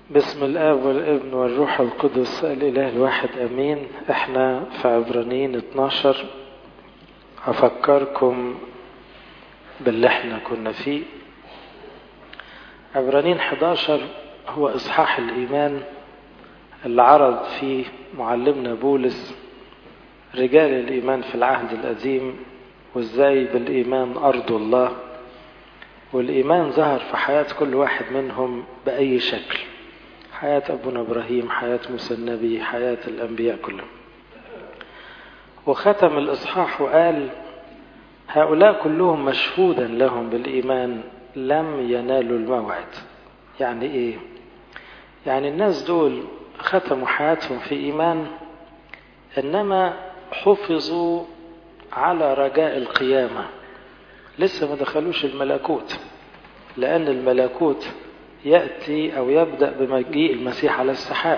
بسم الآب والابن والروح القدس الإله الواحد أمين احنا في عبرانيين 12 هفكركم باللي احنا كنا فيه عبرانيين 11 هو إصحاح الإيمان اللي عرض فيه معلمنا بولس رجال الإيمان في العهد القديم وإزاي بالإيمان أرضوا الله والإيمان ظهر في حياة كل واحد منهم بأي شكل حياة أبونا إبراهيم حياة موسى النبي حياة الأنبياء كلهم وختم الإصحاح وقال هؤلاء كلهم مشهودا لهم بالإيمان لم ينالوا الموعد يعني إيه يعني الناس دول ختموا حياتهم في إيمان إنما حفظوا على رجاء القيامة لسه ما دخلوش الملكوت لأن الملكوت يأتي أو يبدأ بمجيء المسيح على السحاب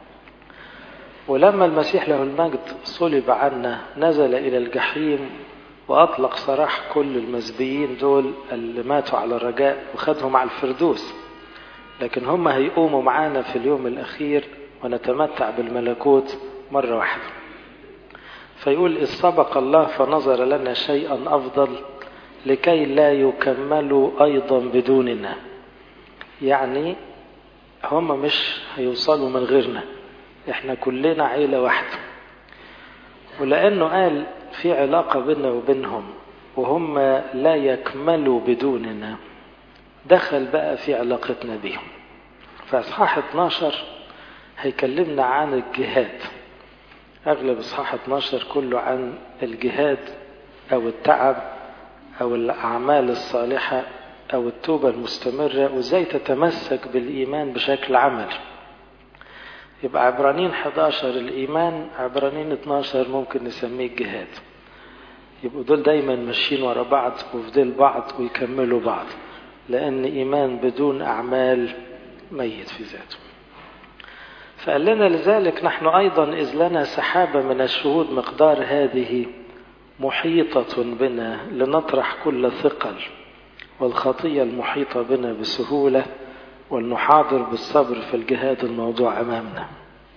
ولما المسيح له المجد صلب عنا نزل إلى الجحيم وأطلق سراح كل المزبيين دول اللي ماتوا على الرجاء وخدهم على الفردوس لكن هم هيقوموا معانا في اليوم الأخير ونتمتع بالملكوت مرة واحدة فيقول إذ سبق الله فنظر لنا شيئا أفضل لكي لا يكملوا أيضا بدوننا يعني هم مش هيوصلوا من غيرنا احنا كلنا عيلة واحدة ولأنه قال في علاقة بيننا وبينهم وهم لا يكملوا بدوننا دخل بقى في علاقتنا بيهم فأصحاح 12 هيكلمنا عن الجهاد أغلب إصحاح 12 كله عن الجهاد أو التعب أو الأعمال الصالحة أو التوبة المستمرة وإزاي تتمسك بالإيمان بشكل عملي يبقى عبرانين 11 الإيمان عبرانين 12 ممكن نسميه الجهاد يبقوا دول دايما ماشيين ورا بعض وفي ديل بعض ويكملوا بعض لأن إيمان بدون أعمال ميت في ذاته فقال لنا لذلك نحن أيضا إذ لنا سحابة من الشهود مقدار هذه محيطة بنا لنطرح كل ثقل والخطية المحيطة بنا بسهولة ولنحاضر بالصبر في الجهاد الموضوع أمامنا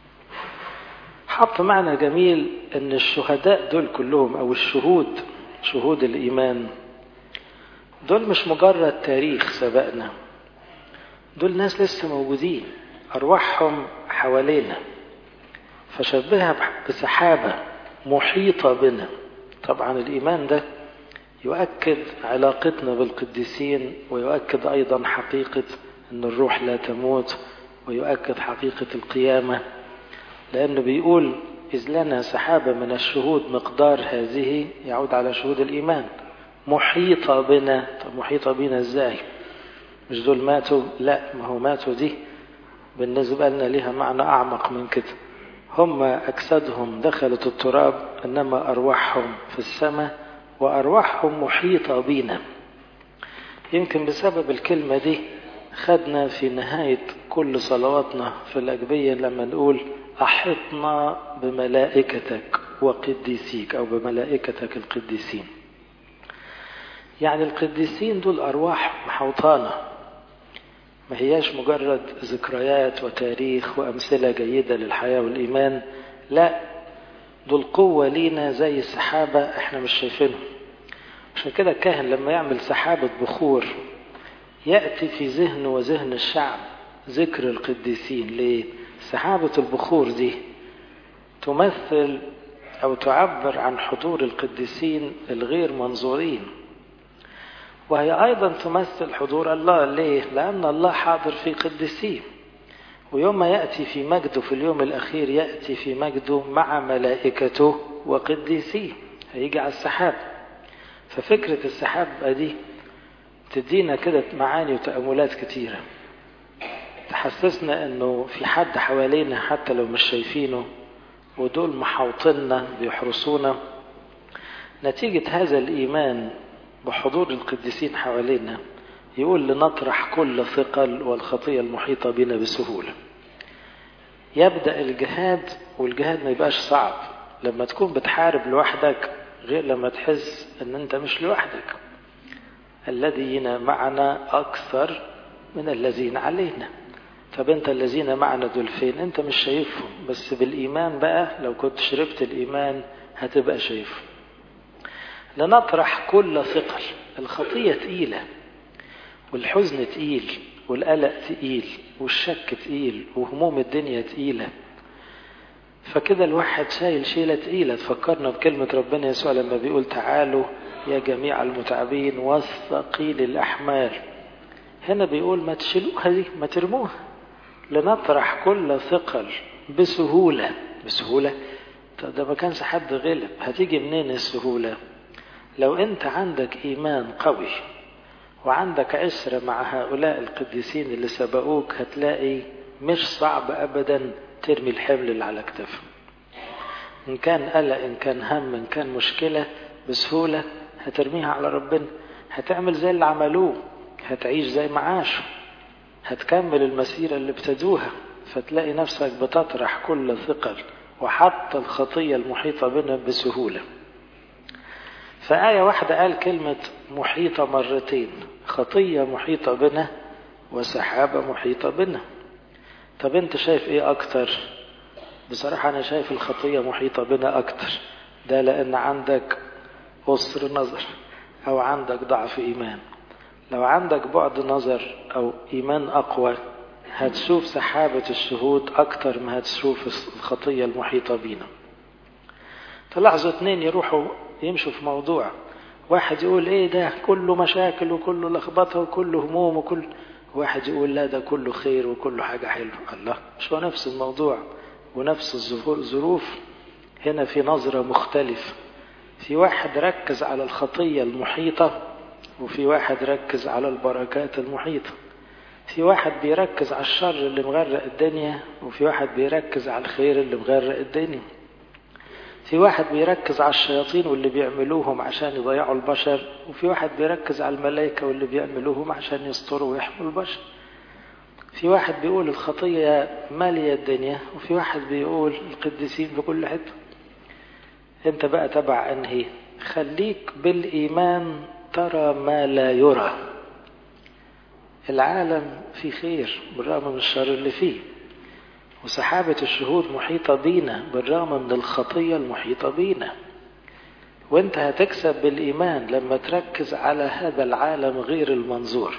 حط معنى جميل أن الشهداء دول كلهم أو الشهود شهود الإيمان دول مش مجرد تاريخ سبقنا دول ناس لسه موجودين أرواحهم حوالينا فشبهها بسحابة محيطة بنا طبعا الإيمان ده يؤكد علاقتنا بالقديسين ويؤكد أيضا حقيقة أن الروح لا تموت ويؤكد حقيقة القيامة لأنه بيقول إذ لنا سحابة من الشهود مقدار هذه يعود على شهود الإيمان محيطة بنا طب محيطة بنا إزاي مش دول ماتوا لا ما هو ماتوا دي بالنسبة لنا لها معنى أعمق من كده هم أجسادهم دخلت التراب إنما أرواحهم في السماء وأرواحهم محيطة بينا يمكن بسبب الكلمة دي خدنا في نهاية كل صلواتنا في الأجبية لما نقول أحطنا بملائكتك وقديسيك أو بملائكتك القديسين يعني القديسين دول أرواح محوطانة ما هياش مجرد ذكريات وتاريخ وأمثلة جيدة للحياة والإيمان لا دول قوة لينا زي السحابة احنا مش شايفينهم عشان كده الكاهن لما يعمل سحابة بخور يأتي في ذهن وذهن الشعب ذكر القديسين ليه؟ سحابة البخور دي تمثل أو تعبر عن حضور القديسين الغير منظورين وهي أيضا تمثل حضور الله ليه؟ لأن الله حاضر في قديسيه ويوم ما يأتي في مجده في اليوم الأخير يأتي في مجده مع ملائكته وقديسيه هيجي على السحاب ففكرة السحاب دي تدينا كده معاني وتأملات كتيرة تحسسنا انه في حد حوالينا حتى لو مش شايفينه ودول محاوطيننا بيحرسونا نتيجة هذا الإيمان بحضور القديسين حوالينا يقول لنطرح كل ثقل والخطية المحيطة بنا بسهولة يبدأ الجهاد والجهاد ما يبقاش صعب لما تكون بتحارب لوحدك غير لما تحس ان انت مش لوحدك الذين معنا أكثر من الذين علينا طب انت الذين معنا دول فين انت مش شايفهم بس بالايمان بقى لو كنت شربت الايمان هتبقى شايفهم لنطرح كل ثقل الخطية تقيلة والحزن تقيل والقلق تقيل والشك تقيل وهموم الدنيا تقيلة فكده الواحد شايل شيلة تقيلة تفكرنا بكلمة ربنا يسوع لما بيقول تعالوا يا جميع المتعبين والثقيل الأحمال هنا بيقول ما تشيلوها دي ما ترموها لنطرح كل ثقل بسهولة بسهولة طب ده ما كانش حد غلب هتيجي منين السهولة لو انت عندك ايمان قوي وعندك عشرة مع هؤلاء القديسين اللي سبقوك هتلاقي مش صعب ابدا ترمي الحمل اللي على كتفهم ان كان قلق ان كان هم ان كان مشكلة بسهولة هترميها على ربنا هتعمل زي اللي عملوه هتعيش زي ما عاشوا هتكمل المسيرة اللي ابتدوها فتلاقي نفسك بتطرح كل ثقل وحتى الخطية المحيطة بنا بسهولة فآية واحدة قال كلمة محيطة مرتين خطية محيطة بنا وسحابة محيطة بنا طب انت شايف ايه اكتر بصراحة انا شايف الخطية محيطة بنا اكتر ده لان عندك قصر نظر او عندك ضعف ايمان لو عندك بعد نظر او ايمان اقوى هتشوف سحابة الشهود اكتر ما هتشوف الخطية المحيطة بينا تلاحظوا اتنين يروحوا يمشوا في موضوع واحد يقول ايه ده كله مشاكل وكله لخبطه وكله هموم وكل واحد يقول لا ده كله خير وكله حاجة حلوة الله مش هو نفس الموضوع ونفس الظروف هنا في نظرة مختلفة في واحد ركز على الخطية المحيطة وفي واحد ركز على البركات المحيطة في واحد بيركز على الشر اللي مغرق الدنيا وفي واحد بيركز على الخير اللي مغرق الدنيا في واحد بيركز على الشياطين واللي بيعملوهم عشان يضيعوا البشر وفي واحد بيركز على الملائكة واللي بيعملوهم عشان يستروا ويحموا البشر في واحد بيقول الخطية مالية الدنيا وفي واحد بيقول القديسين في كل حتة انت بقى تبع انهي خليك بالإيمان ترى ما لا يرى العالم فيه خير بالرغم من الشر اللي فيه وسحابة الشهود محيطة بينا بالرغم من الخطية المحيطة بينا وانت هتكسب بالإيمان لما تركز على هذا العالم غير المنظور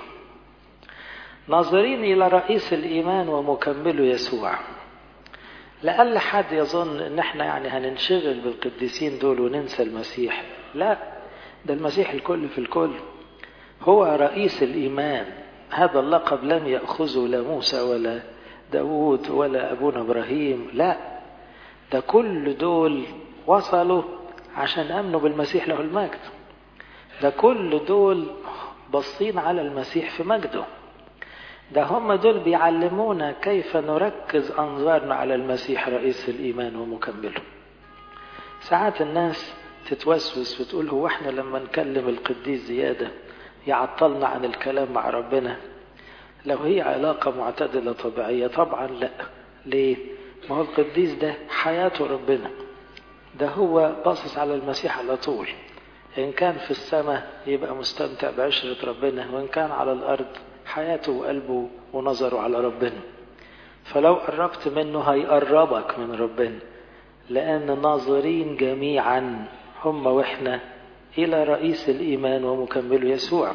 ناظرين إلى رئيس الإيمان ومكمله يسوع لأقل حد يظن ان احنا يعني هننشغل بالقديسين دول وننسى المسيح لا ده المسيح الكل في الكل هو رئيس الإيمان هذا اللقب لم يأخذه لا موسى ولا داود ولا أبونا إبراهيم لا ده كل دول وصلوا عشان أمنوا بالمسيح له المجد ده كل دول باصين على المسيح في مجده ده هم دول بيعلمونا كيف نركز أنظارنا على المسيح رئيس الإيمان ومكمله ساعات الناس تتوسوس وتقول هو احنا لما نكلم القديس زيادة يعطلنا عن الكلام مع ربنا لو هي علاقة معتدلة طبيعية طبعا لا ليه ما هو القديس ده حياته ربنا ده هو باصص على المسيح على طول إن كان في السماء يبقى مستمتع بعشرة ربنا وإن كان على الأرض حياته وقلبه ونظره على ربنا فلو قربت منه هيقربك من ربنا لأن ناظرين جميعا هم وإحنا إلى رئيس الإيمان ومكمله يسوع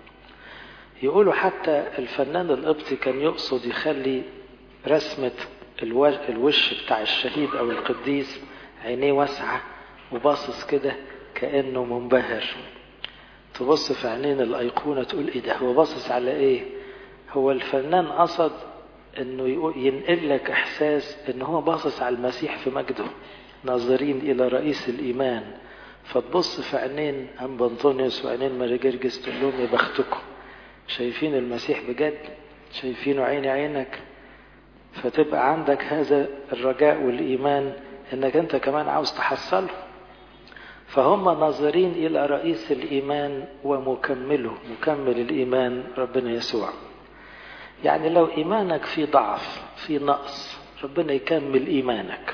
يقولوا حتى الفنان القبطي كان يقصد يخلي رسمة الوش بتاع الشهيد أو القديس عينيه واسعة وباصص كده كأنه منبهر تبص في عينين الأيقونة تقول إيه ده هو باصص على إيه هو الفنان قصد إنه ينقل لك إحساس إن هو باصص على المسيح في مجده ناظرين إلى رئيس الإيمان فتبص في عينين أم بنطونيوس وعينين ماري جرجس تقول لهم يا بختكم شايفين المسيح بجد شايفينه عين عينك فتبقى عندك هذا الرجاء والإيمان إنك أنت كمان عاوز تحصله فهم ناظرين إلى رئيس الإيمان ومكمله مكمل الإيمان ربنا يسوع يعني لو إيمانك في ضعف في نقص ربنا يكمل إيمانك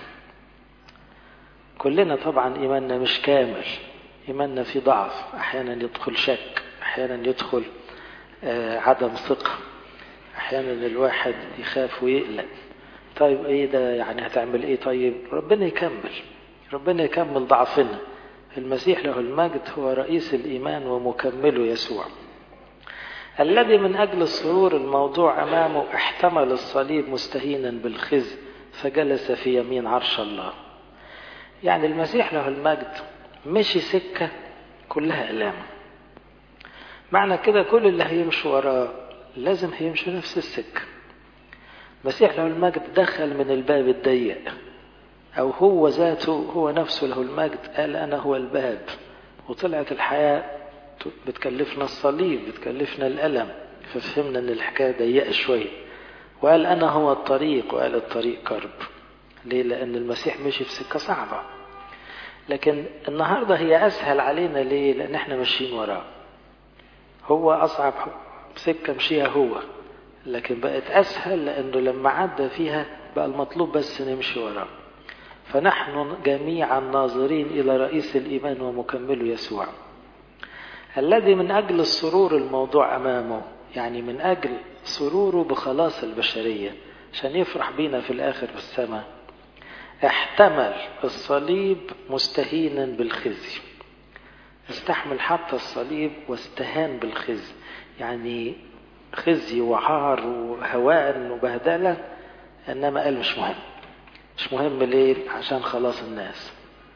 كلنا طبعا إيماننا مش كامل إيماننا في ضعف أحيانا يدخل شك أحيانا يدخل عدم ثقة أحيانا الواحد يخاف ويقلق طيب ايه ده يعني هتعمل ايه طيب ربنا يكمل ربنا يكمل ضعفنا المسيح له المجد هو رئيس الإيمان ومكمله يسوع الذي من أجل السرور الموضوع أمامه احتمل الصليب مستهينا بالخزي فجلس في يمين عرش الله يعني المسيح له المجد مشي سكة كلها ألام معنى كده كل اللي هيمشوا وراه لازم هيمشوا نفس السكة المسيح له المجد دخل من الباب الضيق أو هو ذاته هو نفسه له المجد قال أنا هو الباب وطلعت الحياة بتكلفنا الصليب بتكلفنا الألم ففهمنا أن الحكاية ضيقة شوية وقال أنا هو الطريق وقال الطريق كرب ليه؟ لأن المسيح مشي في سكة صعبة لكن النهاردة هي أسهل علينا ليه؟ لأن احنا ماشيين وراه هو أصعب سكة مشيها هو لكن بقت أسهل لأنه لما عدى فيها بقى المطلوب بس نمشي وراه فنحن جميعا ناظرين إلى رئيس الإيمان ومكمله يسوع الذي من أجل السرور الموضوع أمامه يعني من أجل سروره بخلاص البشرية عشان يفرح بينا في الآخر في السماء احتمل الصليب مستهينا بالخزي استحمل حتى الصليب واستهان بالخزي يعني خزي وعار وهوان وبهدلة إنما قال مش مهم مش مهم ليه عشان خلاص الناس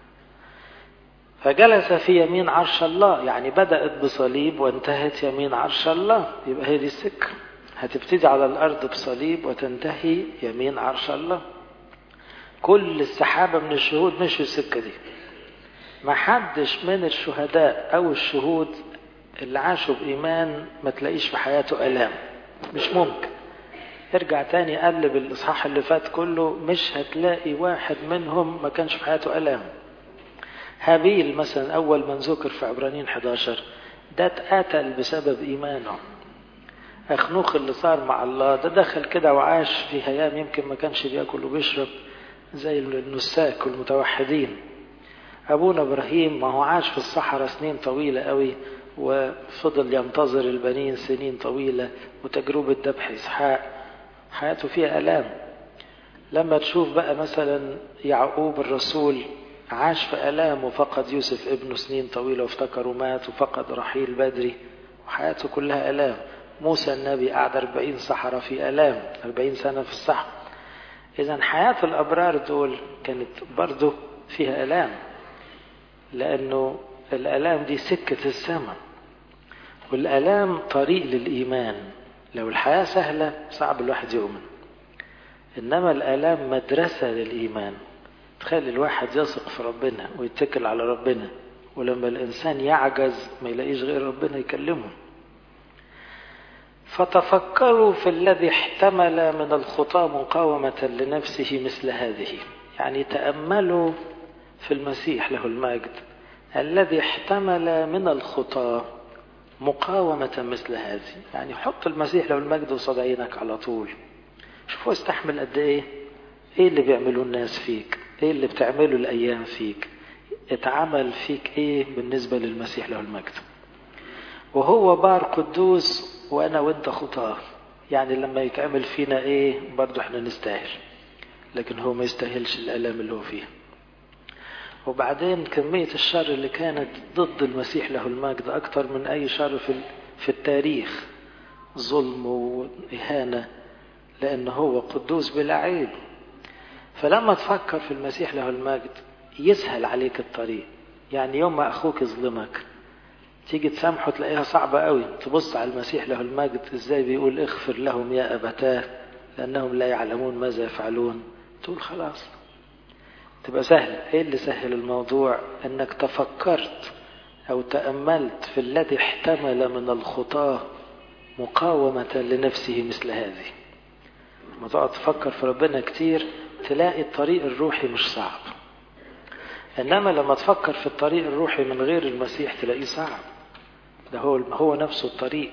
فجلس في يمين عرش الله يعني بدأت بصليب وانتهت يمين عرش الله يبقى هي دي السكة هتبتدي على الأرض بصليب وتنتهي يمين عرش الله كل السحابة من الشهود مشوا السكة دي ما حدش من الشهداء أو الشهود اللي عاشوا بإيمان ما تلاقيش في حياته ألام مش ممكن ارجع تاني قلب الإصحاح اللي فات كله مش هتلاقي واحد منهم ما كانش في حياته ألام هابيل مثلا أول من ذكر في عبرانيين 11 ده اتقتل بسبب إيمانه أخنوخ اللي صار مع الله ده دخل كده وعاش في أيام يمكن ما كانش بياكل وبيشرب زي النساك والمتوحدين أبونا إبراهيم ما هو عاش في الصحراء سنين طويلة قوي وفضل ينتظر البنين سنين طويلة وتجربة ذبح إسحاق حياته فيها ألام لما تشوف بقى مثلا يعقوب الرسول عاش في ألام وفقد يوسف ابنه سنين طويلة وافتكروا مات وفقد رحيل بدري وحياته كلها ألام موسى النبي قعد أربعين صحراء في ألام أربعين سنة في الصحراء إذا حياة الأبرار دول كانت برضه فيها ألام لأنه الألام دي سكة السماء والألام طريق للإيمان لو الحياة سهلة صعب الواحد يؤمن إنما الآلام مدرسة للإيمان تخلي الواحد يثق في ربنا ويتكل على ربنا ولما الإنسان يعجز ما يلاقيش غير ربنا يكلمه فتفكروا في الذي احتمل من الخطى مقاومة لنفسه مثل هذه يعني تأملوا في المسيح له المجد الذي احتمل من الخطى مقاومة مثل هذه يعني حط المسيح له المجد قصاد عينك على طول شوف هو استحمل قد ايه ايه اللي بيعملوه الناس فيك ايه اللي بتعمله الايام فيك اتعمل فيك ايه بالنسبة للمسيح له المجد وهو بار قدوس وانا وانت خطاه يعني لما يتعمل فينا ايه برضو احنا نستاهل لكن هو ما يستاهلش الالام اللي هو فيها وبعدين كمية الشر اللي كانت ضد المسيح له المجد أكثر من أي شر في في التاريخ ظلم وإهانة لأنه هو قدوس بلا عيب فلما تفكر في المسيح له المجد يسهل عليك الطريق يعني يوم ما أخوك يظلمك تيجي تسامحه تلاقيها صعبة قوي تبص على المسيح له المجد ازاي بيقول اغفر لهم يا أبتاه لأنهم لا يعلمون ماذا يفعلون تقول خلاص تبقى سهلة ايه اللي سهل الموضوع انك تفكرت او تأملت في الذي احتمل من الخطاة مقاومة لنفسه مثل هذه لما تقعد تفكر في ربنا كتير تلاقي الطريق الروحي مش صعب انما لما تفكر في الطريق الروحي من غير المسيح تلاقيه صعب ده هو هو نفسه الطريق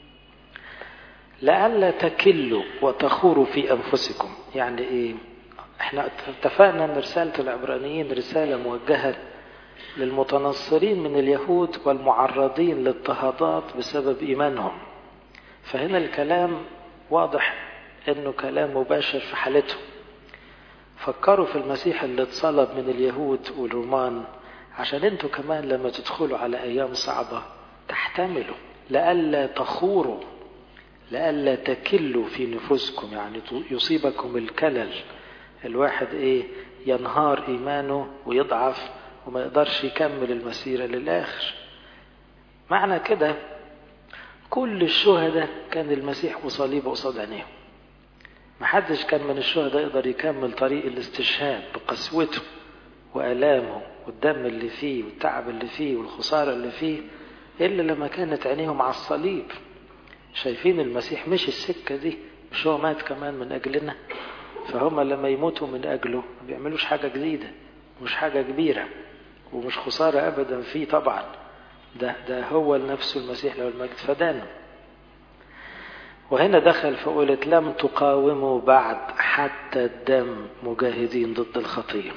لئلا تكلوا وتخوروا في انفسكم يعني ايه احنا اتفقنا ان رسالة العبرانيين رسالة موجهة للمتنصرين من اليهود والمعرضين للاضطهادات بسبب ايمانهم فهنا الكلام واضح انه كلام مباشر في حالته فكروا في المسيح اللي اتصلب من اليهود والرومان عشان انتوا كمان لما تدخلوا على ايام صعبة تحتملوا لئلا تخوروا لئلا تكلوا في نفوسكم يعني يصيبكم الكلل الواحد ايه ينهار ايمانه ويضعف وما يقدرش يكمل المسيرة للاخر معنى كده كل الشهداء كان المسيح وصليبه قصاد عينيهم محدش كان من الشهداء يقدر يكمل طريق الاستشهاد بقسوته وآلامه والدم اللي فيه والتعب اللي فيه والخسارة اللي فيه إلا لما كانت عينيهم على الصليب شايفين المسيح مش السكة دي مش هو مات كمان من أجلنا فهم لما يموتوا من أجله ما بيعملوش حاجة جديدة مش حاجة كبيرة ومش خسارة أبدا فيه طبعا ده, ده هو لنفسه المسيح له المجد فدانا وهنا دخل فقولت لم تقاوموا بعد حتى الدم مجاهدين ضد الخطية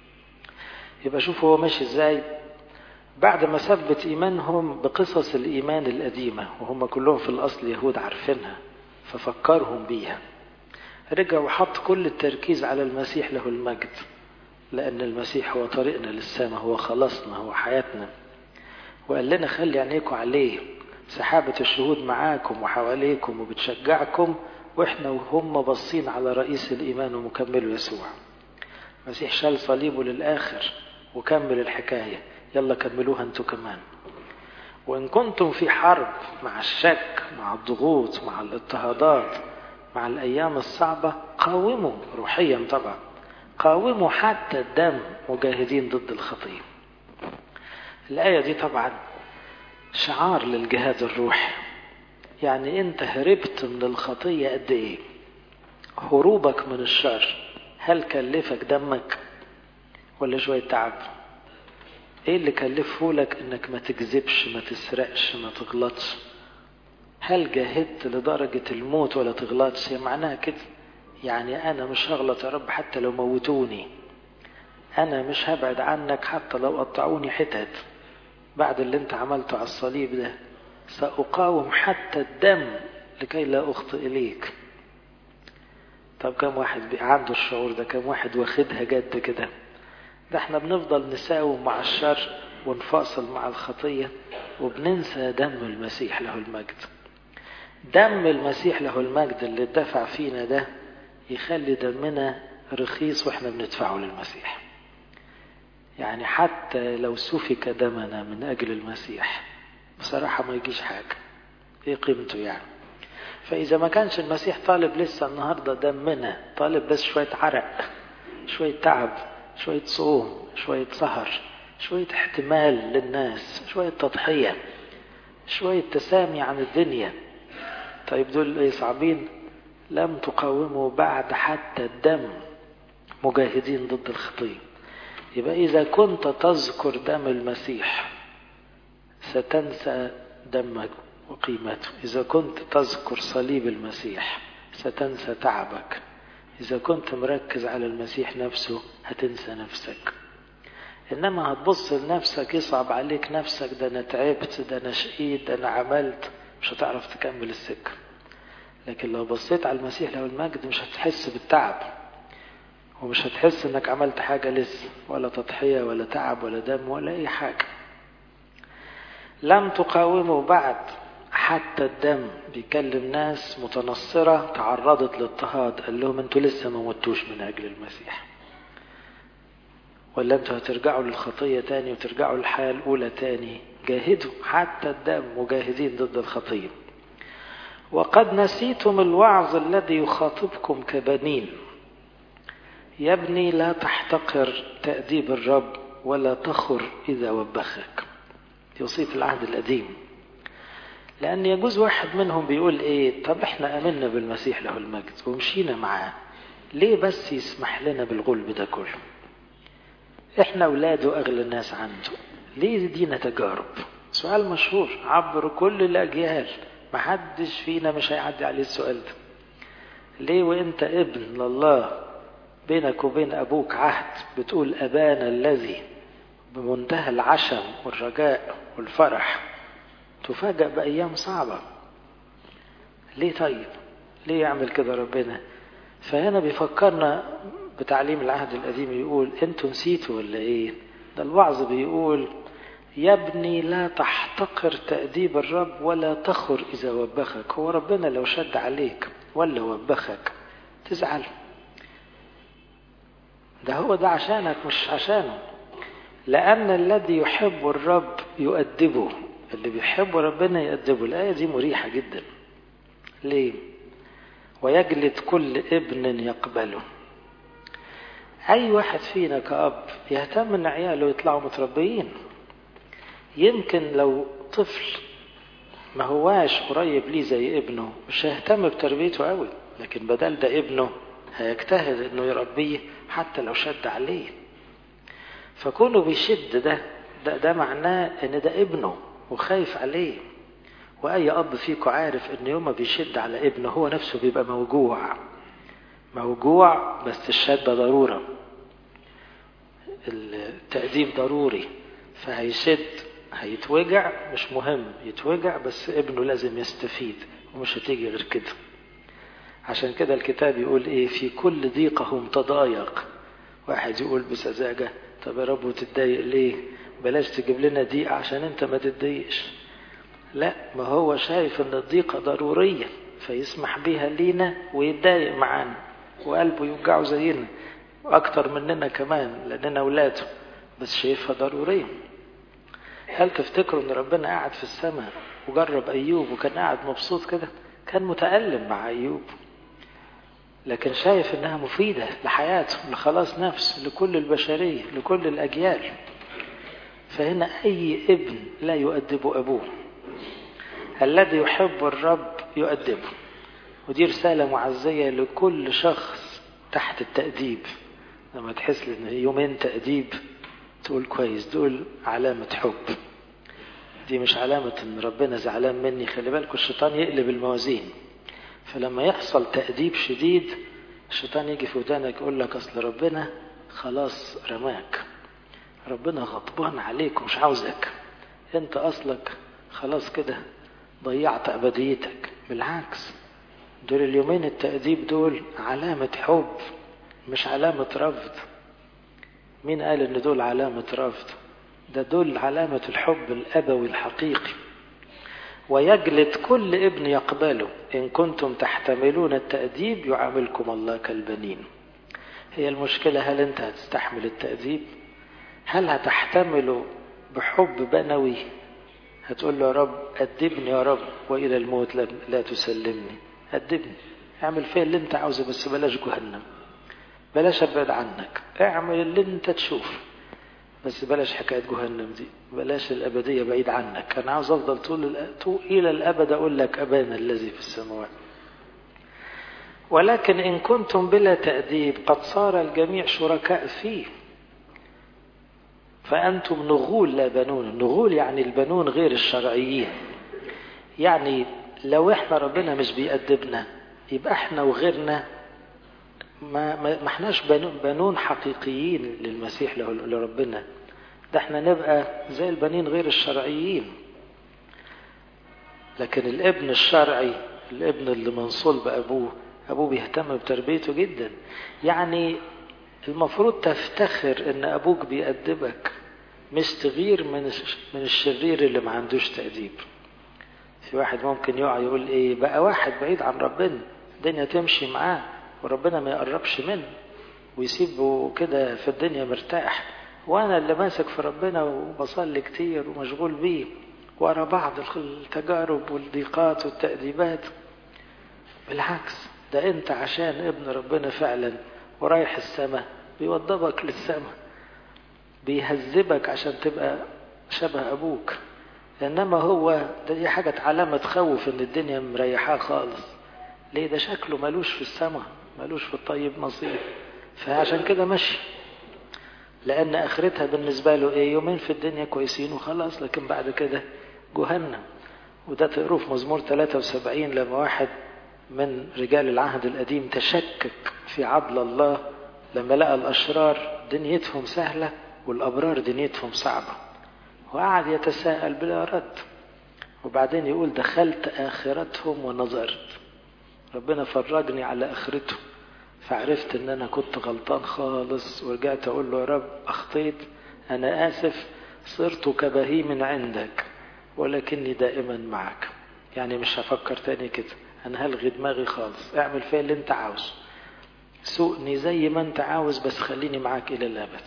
يبقى شوفوا هو ماشي ازاي بعد ما ثبت ايمانهم بقصص الايمان القديمة وهم كلهم في الاصل يهود عارفينها ففكرهم بيها رجع وحط كل التركيز على المسيح له المجد لأن المسيح هو طريقنا للسماء هو خلاصنا هو حياتنا وقال لنا خلي عينيكم عليه سحابة الشهود معاكم وحواليكم وبتشجعكم واحنا وهم باصين على رئيس الإيمان ومكمله يسوع المسيح شال صليبه للآخر وكمل الحكاية يلا كملوها انتوا كمان وإن كنتم في حرب مع الشك مع الضغوط مع الاضطهادات مع الأيام الصعبة قاوموا روحيا طبعا قاوموا حتى الدم مجاهدين ضد الخطية الآية دي طبعا شعار للجهاد الروحي يعني انت هربت من الخطية قد ايه هروبك من الشر هل كلفك دمك ولا شوية تعب ايه اللي كلفه لك انك ما تكذبش ما تسرقش ما تغلطش هل جاهدت لدرجة الموت ولا تغلطش معناها كده يعني انا مش هغلط يا رب حتى لو موتوني انا مش هبعد عنك حتى لو قطعوني حتت بعد اللي انت عملته على الصليب ده سأقاوم حتى الدم لكي لا أخطئ إليك طب كم واحد عنده الشعور ده كم واحد واخدها جد كده ده احنا بنفضل نساوم مع الشر ونفاصل مع الخطية وبننسى دم المسيح له المجد دم المسيح له المجد اللي اتدفع فينا ده يخلي دمنا رخيص واحنا بندفعه للمسيح يعني حتى لو سفك دمنا من أجل المسيح بصراحة ما يجيش حاجة ايه قيمته يعني فإذا ما كانش المسيح طالب لسه النهاردة دمنا طالب بس شوية عرق شوية تعب شوية صوم شوية سهر شوية احتمال للناس شوية تضحية شوية تسامي عن الدنيا طيب دول ايه صعبين لم تقاوموا بعد حتى الدم مجاهدين ضد الخطيه يبقى إذا كنت تذكر دم المسيح ستنسى دمك وقيمته إذا كنت تذكر صليب المسيح ستنسى تعبك إذا كنت مركز على المسيح نفسه هتنسى نفسك إنما هتبص لنفسك يصعب عليك نفسك ده أنا تعبت ده أنا شقيت ده أنا عملت مش هتعرف تكمل السكة لكن لو بصيت على المسيح له المجد مش هتحس بالتعب ومش هتحس انك عملت حاجة لسه ولا تضحية ولا تعب ولا دم ولا اي حاجة لم تقاوموا بعد حتى الدم بيكلم ناس متنصرة تعرضت لاضطهاد قال لهم انتوا لسه ما متوش من اجل المسيح ولا انتوا هترجعوا للخطية تاني وترجعوا للحياة الاولى تاني جاهدوا حتى الدم مجاهدين ضد الخطية وقد نسيتم الوعظ الذي يخاطبكم كبنين يا ابني لا تحتقر تأديب الرب ولا تخر إذا وبخك يوصيف العهد القديم لأن يجوز واحد منهم بيقول إيه طب إحنا أمنا بالمسيح له المجد ومشينا معاه ليه بس يسمح لنا بالغلب ده كله إحنا أولاده أغلى الناس عنده ليه دينا تجارب سؤال مشهور عبر كل الأجيال محدش فينا مش هيعدي عليه السؤال ده ليه وانت ابن لله بينك وبين أبوك عهد بتقول أبانا الذي بمنتهى العشم والرجاء والفرح تفاجأ بأيام صعبة ليه طيب ليه يعمل كده ربنا فهنا بيفكرنا بتعليم العهد القديم يقول انتوا نسيتوا ولا ايه ده الوعظ بيقول يا ابني لا تحتقر تأديب الرب ولا تخر إذا وبخك هو ربنا لو شد عليك ولا وبخك تزعل ده هو ده عشانك مش عشانه لأن الذي يحب الرب يؤدبه اللي بيحب ربنا يؤدبه الآية دي مريحة جدا ليه ويجلد كل ابن يقبله أي واحد فينا كأب يهتم إن عياله يطلعوا متربيين يمكن لو طفل ما هواش قريب ليه زي ابنه مش هيهتم بتربيته قوي لكن بدل ده ابنه هيجتهد انه يربيه حتى لو شد عليه فكونه بيشد ده ده, ده معناه ان ده ابنه وخايف عليه واي اب فيكم عارف ان يوم ما بيشد على ابنه هو نفسه بيبقى موجوع موجوع بس الشدة ضرورة التأديب ضروري فهيشد هيتوجع مش مهم يتوجع بس ابنه لازم يستفيد ومش هتيجي غير كده عشان كده الكتاب يقول ايه في كل ضيقهم تضايق واحد يقول بسذاجة طب يا رب وتتضايق ليه بلاش تجيب لنا ضيقة عشان انت ما تتضايقش لا ما هو شايف ان الضيقة ضرورية فيسمح بيها لينا ويتضايق معانا وقلبه يوجعه زينا اكتر مننا كمان لاننا اولاده بس شايفها ضرورية هل تفتكروا ان ربنا قاعد في السماء وجرب ايوب وكان قاعد مبسوط كده كان متألم مع ايوب لكن شايف انها مفيدة لحياته لخلاص نفس لكل البشرية لكل الاجيال فهنا اي ابن لا يؤدب ابوه الذي يحب الرب يؤدبه ودي رسالة معزية لكل شخص تحت التأديب لما تحس ان يومين تأديب تقول كويس دول علامة حب دي مش علامة ان ربنا زعلان مني خلي بالكوا الشيطان يقلب الموازين فلما يحصل تأديب شديد الشيطان يجي في ودانك يقول لك اصل ربنا خلاص رماك ربنا غضبان عليك ومش عاوزك انت اصلك خلاص كده ضيعت ابديتك بالعكس دول اليومين التأديب دول علامة حب مش علامة رفض مين قال ان دول علامة رفض ده دول علامة الحب الأبوي الحقيقي ويجلد كل ابن يقبله إن كنتم تحتملون التأديب يعاملكم الله كالبنين هي المشكلة هل أنت هتستحمل التأديب هل هتحتمله بحب بنوي هتقول له يا رب أدبني يا رب وإلى الموت لا تسلمني أدبني اعمل فيا اللي انت عاوزه بس بلاش جهنم بلاش ابعد عنك اعمل اللي انت تشوف بس بلاش حكاية جهنم دي بلاش الأبدية بعيد عنك أنا عاوز أفضل طول طول إلى الأبد أقول لك أبانا الذي في السماوات ولكن إن كنتم بلا تأديب قد صار الجميع شركاء فيه فأنتم نغول لا بنون النغول يعني البنون غير الشرعيين يعني لو احنا ربنا مش بيأدبنا يبقى احنا وغيرنا ما ما احناش بنون حقيقيين للمسيح لربنا ده احنا نبقى زي البنين غير الشرعيين لكن الابن الشرعي الابن اللي من صلب ابوه ابوه بيهتم بتربيته جدا يعني المفروض تفتخر ان ابوك بيأدبك مش تغير من من الشرير اللي ما عندوش تأديب في واحد ممكن يقع يقول ايه بقى واحد بعيد عن ربنا الدنيا تمشي معاه وربنا ما يقربش منه ويسيبه كده في الدنيا مرتاح وانا اللي ماسك في ربنا وبصلي كتير ومشغول بيه ورا بعض التجارب والضيقات والتأديبات بالعكس ده انت عشان ابن ربنا فعلا ورايح السماء بيوضبك للسماء بيهذبك عشان تبقى شبه ابوك انما هو ده دي حاجة علامة تخوف ان الدنيا مريحاه خالص ليه ده شكله ملوش في السماء ملوش في الطيب نصيب فعشان كده مشي لان اخرتها بالنسبة له ايه يومين في الدنيا كويسين وخلاص لكن بعد كده جهنم وده تقروه في مزمور 73 لما واحد من رجال العهد القديم تشكك في عدل الله لما لقى الاشرار دنيتهم سهلة والابرار دنيتهم صعبة وقعد يتساءل بلا رد وبعدين يقول دخلت آخرتهم ونظرت ربنا فرجني على اخرته فعرفت ان انا كنت غلطان خالص ورجعت اقول له يا رب اخطيت انا اسف صرت كبهيم عندك ولكني دائما معك يعني مش هفكر تاني كده انا هلغي دماغي خالص اعمل فيا اللي انت عاوزه سوقني زي ما انت عاوز بس خليني معاك الى الابد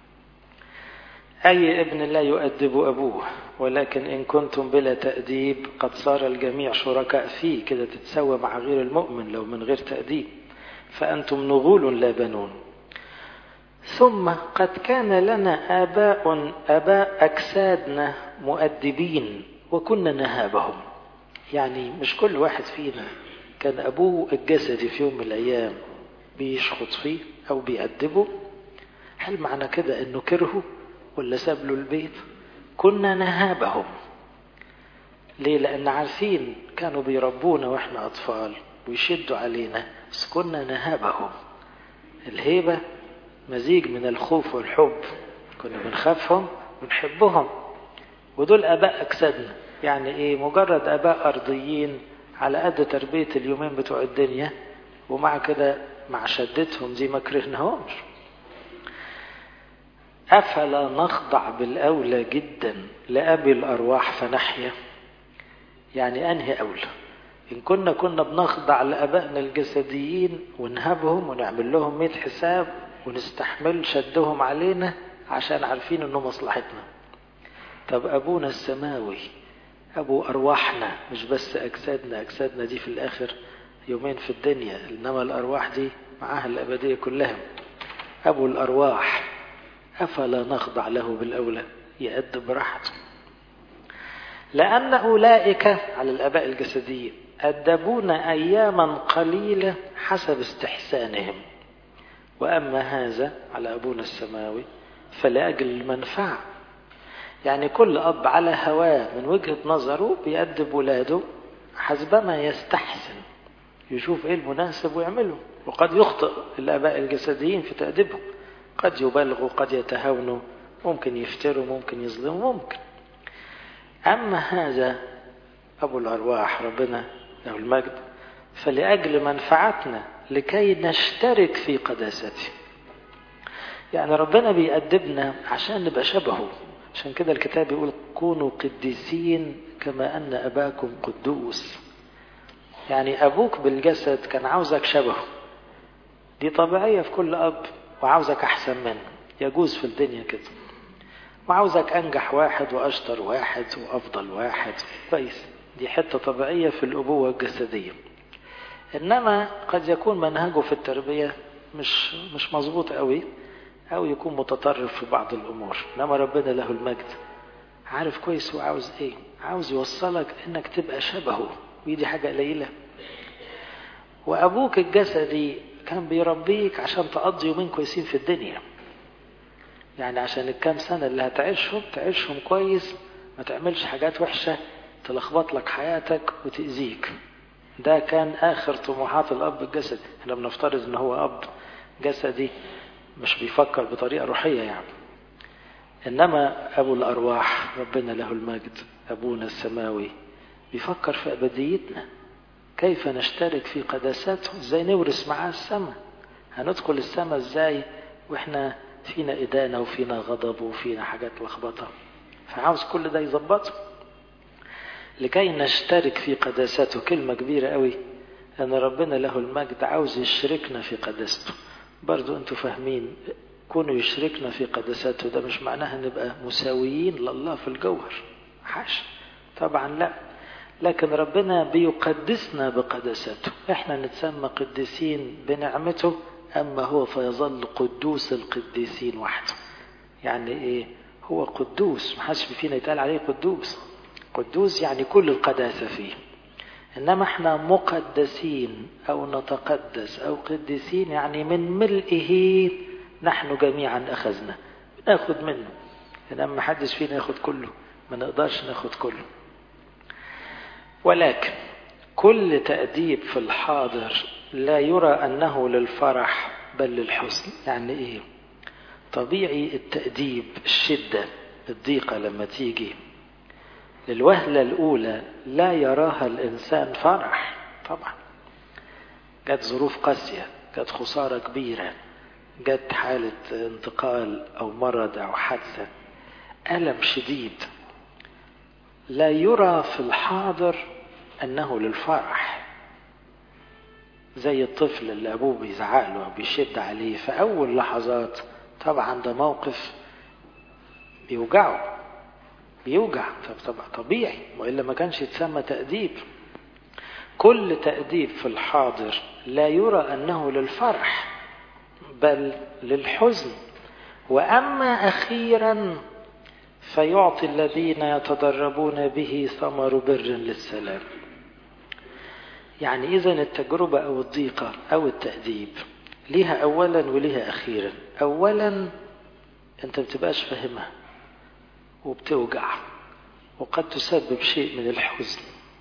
اي ابن لا يؤدب ابوه ولكن ان كنتم بلا تاديب قد صار الجميع شركاء فيه كده تتسوى مع غير المؤمن لو من غير تاديب فانتم نغول لا بنون ثم قد كان لنا اباء اباء اجسادنا مؤدبين وكنا نهابهم يعني مش كل واحد فينا كان ابوه الجسدي في يوم من الايام بيشخط فيه او بيأدبه هل معنى كده انه كرهه ولا ساب له البيت كنا نهابهم ليه لان عارفين كانوا بيربونا واحنا اطفال ويشدوا علينا بس كنا نهابهم الهيبة مزيج من الخوف والحب كنا بنخافهم ونحبهم ودول اباء اجسادنا يعني ايه مجرد اباء ارضيين على قد تربية اليومين بتوع الدنيا ومع كده مع شدتهم دي ما كرهناهمش أفلا نخضع بالأولى جدا لأبي الأرواح فنحيا يعني أنهي أولى إن كنا كنا بنخضع لأبائنا الجسديين ونهبهم ونعمل لهم ميت حساب ونستحمل شدهم علينا عشان عارفين إنه مصلحتنا طب أبونا السماوي أبو أرواحنا مش بس أجسادنا أجسادنا دي في الآخر يومين في الدنيا إنما الأرواح دي معاها الأبدية كلها أبو الأرواح أفلا نخضع له بالأولى يأدب براحته لأن أولئك على الآباء الجسديين أدبونا أياما قليلة حسب استحسانهم وأما هذا على أبونا السماوي فلأجل المنفعة يعني كل أب على هواه من وجهة نظره بيأدب ولاده حسبما يستحسن يشوف ايه المناسب ويعمله وقد يخطئ الآباء الجسديين في تأديبهم قد يبالغوا قد يتهاونوا ممكن يفتروا ممكن يظلموا ممكن أما هذا أبو الأرواح ربنا له المجد فلأجل منفعتنا لكي نشترك في قداسته يعني ربنا بيأدبنا عشان نبقى شبهه عشان كده الكتاب يقول كونوا قديسين كما أن أباكم قدوس يعني أبوك بالجسد كان عاوزك شبهه دي طبيعية في كل أب وعاوزك أحسن منه يجوز في الدنيا كده وعاوزك أنجح واحد وأشطر واحد وأفضل واحد كويس دي حتة طبيعية في الأبوة الجسدية إنما قد يكون منهجه في التربية مش مش مظبوط قوي أو يكون متطرف في بعض الأمور إنما ربنا له المجد عارف كويس هو عاوز إيه عاوز يوصلك إنك تبقى شبهه ودي حاجة قليلة وأبوك الجسدي كان بيربيك عشان تقضي يومين كويسين في الدنيا يعني عشان الكام سنة اللي هتعيشهم تعيشهم كويس ما تعملش حاجات وحشة تلخبط لك حياتك وتأذيك ده كان آخر طموحات الأب الجسدي احنا بنفترض ان هو أب جسدي مش بيفكر بطريقة روحية يعني إنما أبو الأرواح ربنا له المجد أبونا السماوي بيفكر في أبديتنا كيف نشترك في قداساته ازاي نورث معاه السماء هندخل السماء ازاي واحنا فينا إدانة وفينا غضب وفينا حاجات لخبطة فعاوز كل ده يظبطه لكي نشترك في قداسته كلمة كبيرة قوي أن ربنا له المجد عاوز يشركنا في قداسته برضو أنتوا فاهمين كونوا يشركنا في قداسته ده مش معناها نبقى مساويين لله في الجوهر حاشا طبعا لا لكن ربنا بيقدسنا بقدسته احنا نتسمى قديسين بنعمته اما هو فيظل قدوس القديسين وحده يعني ايه هو قدوس محدش فينا يتقال عليه قدوس قدوس يعني كل القداسة فيه إنما احنا مقدسين أو نتقدس أو قديسين يعني من ملئه نحن جميعا أخذنا بناخد منه إنما محدش فينا ياخد كله ما نقدرش ناخد كله ولكن كل تأديب في الحاضر لا يرى أنه للفرح بل للحزن يعني إيه طبيعي التأديب الشدة الضيقة لما تيجي للوهلة الأولى لا يراها الإنسان فرح طبعا جت ظروف قاسية جت خسارة كبيرة جت حالة انتقال أو مرض أو حادثة ألم شديد لا يرى في الحاضر أنه للفرح زي الطفل اللي أبوه بيزعق له أو بيشد عليه في أول لحظات طبعا ده موقف بيوجعه بيوجع طبعا طبيعي وإلا ما كانش يتسمى تأديب كل تأديب في الحاضر لا يرى أنه للفرح بل للحزن وأما أخيرا فيعطي الذين يتدربون به ثمر بر للسلام يعني إذا التجربة أو الضيقة أو التأديب ليها أولا وليها أخيرا أولا أنت بتبقاش فاهمها وبتوجع وقد تسبب شيء من الحزن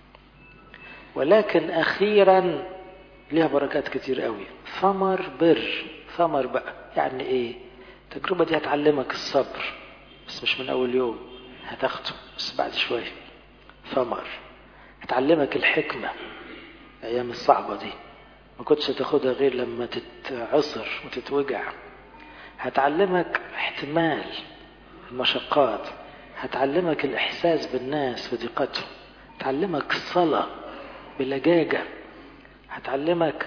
ولكن أخيرا ليها بركات كتير قوي ثمر بر ثمر بقى يعني ايه التجربة دي هتعلمك الصبر بس مش من أول يوم هتاخده بس بعد شوية ثمر هتعلمك الحكمة الأيام الصعبة دي ما كنتش هتاخدها غير لما تتعصر وتتوجع هتعلمك احتمال المشقات هتعلمك الإحساس بالناس وضيقتهم هتعلمك الصلاة بلجاجة هتعلمك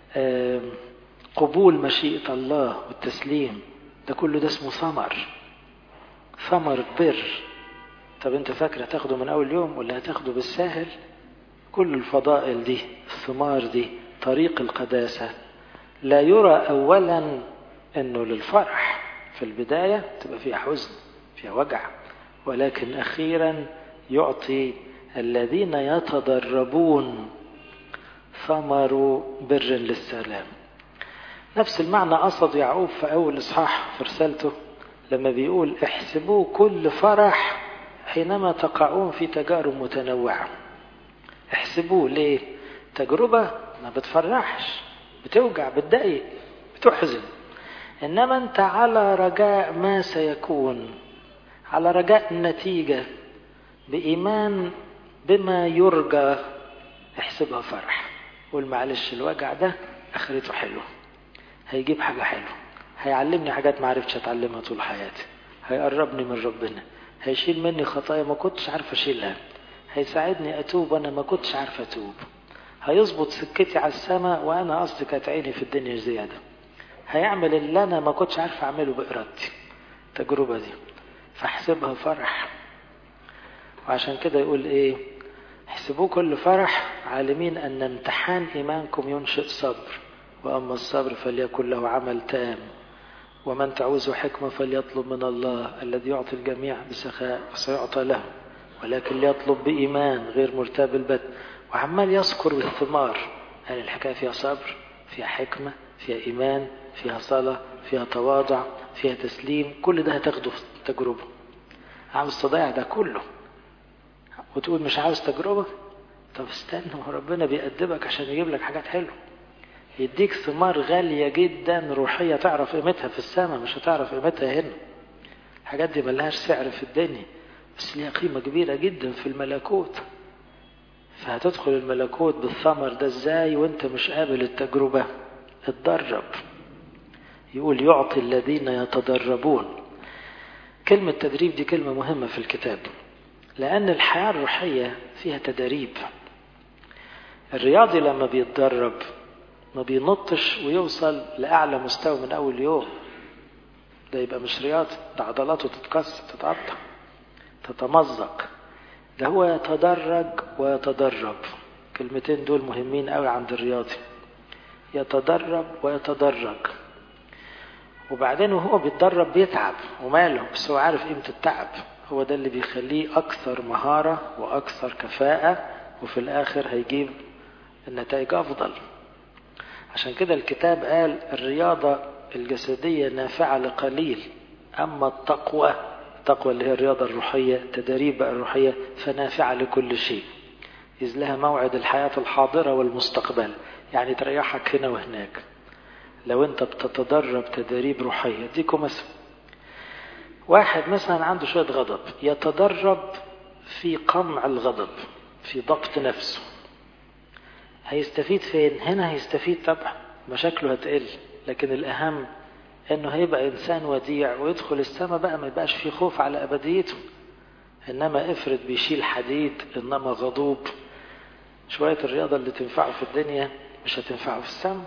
قبول مشيئة الله والتسليم ده كله ده اسمه ثمر ثمر بر طب انت فاكر هتاخده من اول يوم ولا هتاخده بالساهل كل الفضائل دي الثمار دي طريق القداسة لا يرى اولا انه للفرح في البداية تبقى فيها حزن فيها وجع ولكن اخيرا يعطي الذين يتدربون ثمر بر للسلام نفس المعنى قصد يعقوب في أول إصحاح في رسالته لما بيقول احسبوا كل فرح حينما تقعون في تجارب متنوعة احسبوه ليه تجربة ما بتفرحش بتوجع بتضايق بتحزن إنما أنت على رجاء ما سيكون على رجاء النتيجة بإيمان بما يرجى احسبها فرح قول معلش الوجع ده اخرته حلو هيجيب حاجة حلوة هيعلمني حاجات ما عرفتش اتعلمها طول حياتي هيقربني من ربنا هيشيل مني خطايا ما كنتش عارف اشيلها هيساعدني اتوب وانا ما كنتش عارف اتوب هيظبط سكتي على السماء وانا قصدي كانت عيني في الدنيا زياده هيعمل اللي انا ما كنتش عارف اعمله بارادتي التجربه دي فاحسبها فرح وعشان كده يقول ايه احسبوه كل فرح عالمين ان امتحان ايمانكم ينشئ صبر واما الصبر فليكن له عمل تام ومن تعوز حكمه فليطلب من الله الذي يعطي الجميع بسخاء وسيعطى له ولكن ليطلب بايمان غير مرتاب البت وعمال يذكر بالثمار هل الحكايه فيها صبر فيها حكمه فيها ايمان فيها صلاه فيها تواضع فيها تسليم كل ده هتاخده في التجربه عاوز تضيع ده كله وتقول مش عاوز تجربة طب استنى ربنا بيأدبك عشان يجيب لك حاجات حلوة يديك ثمار غالية جدا روحية تعرف قيمتها في السماء مش هتعرف قيمتها هنا الحاجات دي ملهاش سعر في الدنيا بس ليها قيمة كبيرة جدا في الملكوت فهتدخل الملكوت بالثمر ده ازاي وانت مش قابل التجربة اتدرب يقول يعطي الذين يتدربون كلمة تدريب دي كلمة مهمة في الكتاب لأن الحياة الروحية فيها تدريب الرياضي لما بيتدرب ما بينطش ويوصل لأعلى مستوى من أول يوم ده يبقى مش رياضي ده عضلاته تتكسر تتقطع تتمزق ده هو يتدرج ويتدرب كلمتين دول مهمين قوي عند الرياضي يتدرب ويتدرج وبعدين وهو بيتدرب بيتعب وماله بس هو عارف قيمة التعب هو ده اللي بيخليه أكثر مهارة وأكثر كفاءة وفي الآخر هيجيب النتائج أفضل عشان كده الكتاب قال الرياضة الجسدية نافعة لقليل أما التقوى التقوى اللي هي الرياضة الروحية التدريب بقى الروحية فنافعة لكل شيء إذ لها موعد الحياة الحاضرة والمستقبل يعني تريحك هنا وهناك لو أنت بتتدرب تدريب روحية اديكم مثلا واحد مثلا عنده شوية غضب يتدرب في قمع الغضب في ضبط نفسه هيستفيد فين هنا هيستفيد طبعا مشاكله هتقل لكن الأهم انه هيبقى انسان وديع ويدخل السماء بقى ما يبقاش فيه خوف على ابديته انما افرض بيشيل حديد انما غضوب شوية الرياضة اللي تنفعه في الدنيا مش هتنفعه في السماء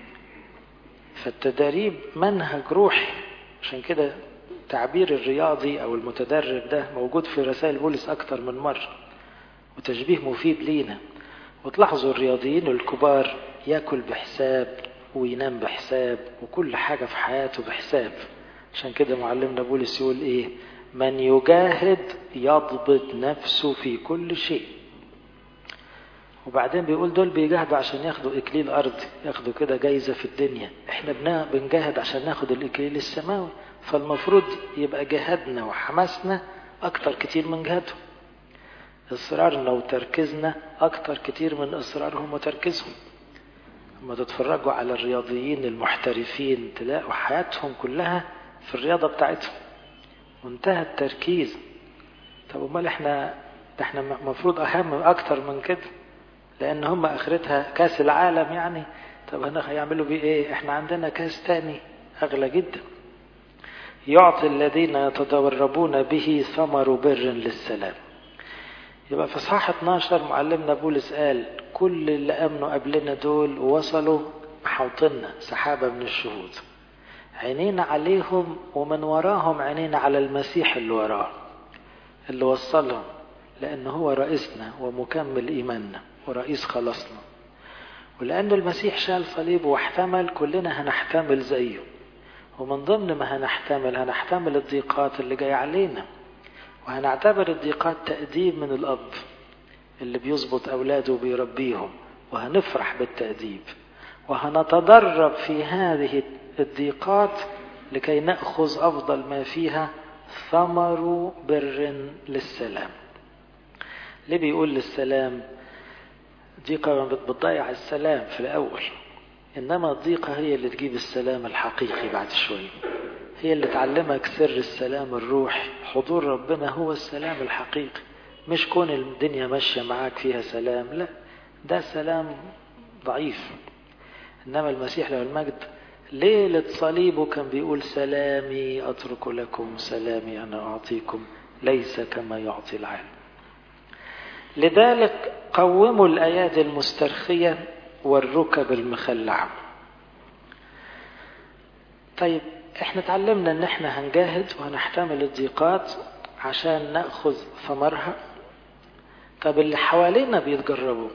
فالتدريب منهج روحي عشان كده تعبير الرياضي او المتدرب ده موجود في رسائل بولس اكتر من مرة وتشبيه مفيد لينا وتلاحظوا الرياضيين الكبار ياكل بحساب وينام بحساب وكل حاجة في حياته بحساب عشان كده معلمنا بولس يقول ايه من يجاهد يضبط نفسه في كل شيء وبعدين بيقول دول بيجاهدوا عشان ياخدوا اكليل ارضي ياخدوا كده جايزة في الدنيا احنا بنجاهد عشان ناخد الاكليل السماوي فالمفروض يبقى جهادنا وحماسنا اكتر كتير من جهادهم اصرارنا وتركيزنا اكتر كتير من اصرارهم وتركيزهم لما تتفرجوا على الرياضيين المحترفين تلاقوا حياتهم كلها في الرياضة بتاعتهم منتهى التركيز طب امال احنا ده احنا المفروض اهم اكتر من كده لان هم اخرتها كاس العالم يعني طب هنا هيعملوا بيه ايه احنا عندنا كاس تاني اغلى جدا يعطي الذين يتدربون به ثمر بر للسلام يبقى في اصحاح 12 معلمنا بولس قال كل اللي امنوا قبلنا دول وصلوا محوطنا سحابة من الشهود عينينا عليهم ومن وراهم عينينا على المسيح اللي وراه اللي وصلهم لأن هو رئيسنا ومكمل إيماننا ورئيس خلاصنا ولأن المسيح شال صليبه واحتمل كلنا هنحتمل زيه ومن ضمن ما هنحتمل هنحتمل الضيقات اللي جاية علينا وهنعتبر الضيقات تأديب من الأب اللي بيظبط أولاده وبيربيهم وهنفرح بالتأديب وهنتدرب في هذه الضيقات لكي نأخذ أفضل ما فيها ثمر بر للسلام ليه بيقول للسلام ضيقة بتضيع السلام في الأول إنما الضيقة هي اللي تجيب السلام الحقيقي بعد شوية هي اللي تعلمك سر السلام الروحي حضور ربنا هو السلام الحقيقي مش كون الدنيا ماشية معاك فيها سلام لا ده سلام ضعيف إنما المسيح له المجد ليلة صليبه كان بيقول سلامي أترك لكم سلامي أنا أعطيكم ليس كما يعطي العالم لذلك قوموا الأيادي المسترخية والركب المخلعة طيب احنا اتعلمنا ان احنا هنجاهد وهنحتمل الضيقات عشان ناخذ ثمرها طب اللي حوالينا بيتجربوا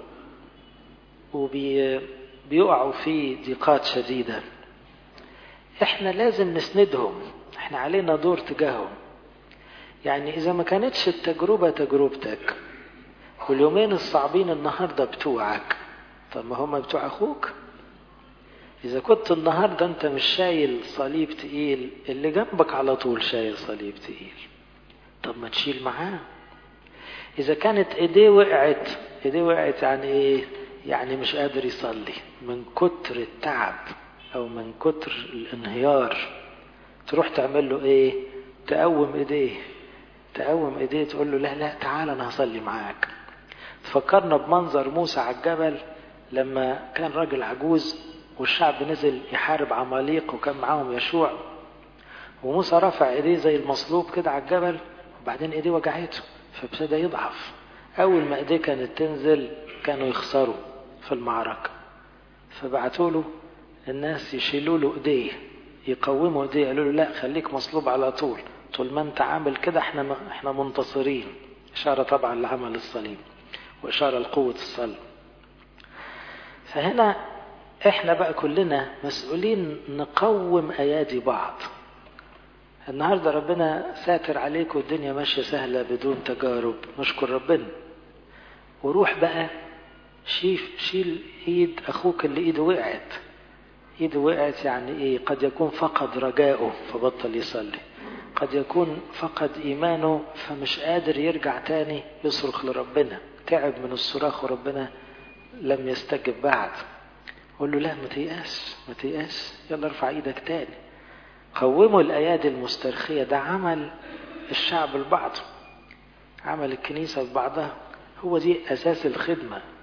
وبيقعوا في ضيقات شديدة احنا لازم نسندهم احنا علينا دور تجاههم يعني اذا ما كانتش التجربة تجربتك واليومين الصعبين النهاردة بتوعك طب ما هم بتوع اخوك إذا كنت النهاردة أنت مش شايل صليب تقيل اللي جنبك على طول شايل صليب تقيل طب ما تشيل معاه إذا كانت إيديه وقعت إيديه وقعت يعني إيه؟ يعني مش قادر يصلي من كتر التعب أو من كتر الانهيار تروح تعمل له إيه؟ تقوم إيديه تقوم إيديه تقول له لا لا تعال أنا هصلي معاك تفكرنا بمنظر موسى على الجبل لما كان راجل عجوز والشعب نزل يحارب عماليق وكان معاهم يشوع وموسى رفع ايديه زي المصلوب كده على الجبل وبعدين ايديه وجعته فابتدى يضعف اول ما ايديه كانت تنزل كانوا يخسروا في المعركه فبعتوا له الناس يشيلوا له ايديه يقوموا ايديه قالوا له لا خليك مصلوب على طول طول ما انت عامل كده احنا احنا منتصرين اشاره طبعا لعمل الصليب واشاره لقوه الصلب فهنا احنا بقى كلنا مسؤولين نقوم ايادي بعض النهارده ربنا ساتر عليك والدنيا ماشيه سهله بدون تجارب نشكر ربنا وروح بقى شيل شيل ايد اخوك اللي ايده وقعت ايده وقعت يعني ايه قد يكون فقد رجاؤه فبطل يصلي قد يكون فقد ايمانه فمش قادر يرجع تاني يصرخ لربنا تعب من الصراخ وربنا لم يستجب بعد قول له لا ما تيأس ما تيأس يلا ارفع ايدك تاني قوموا الايادي المسترخية ده عمل الشعب لبعضه عمل الكنيسة لبعضها هو دي اساس الخدمة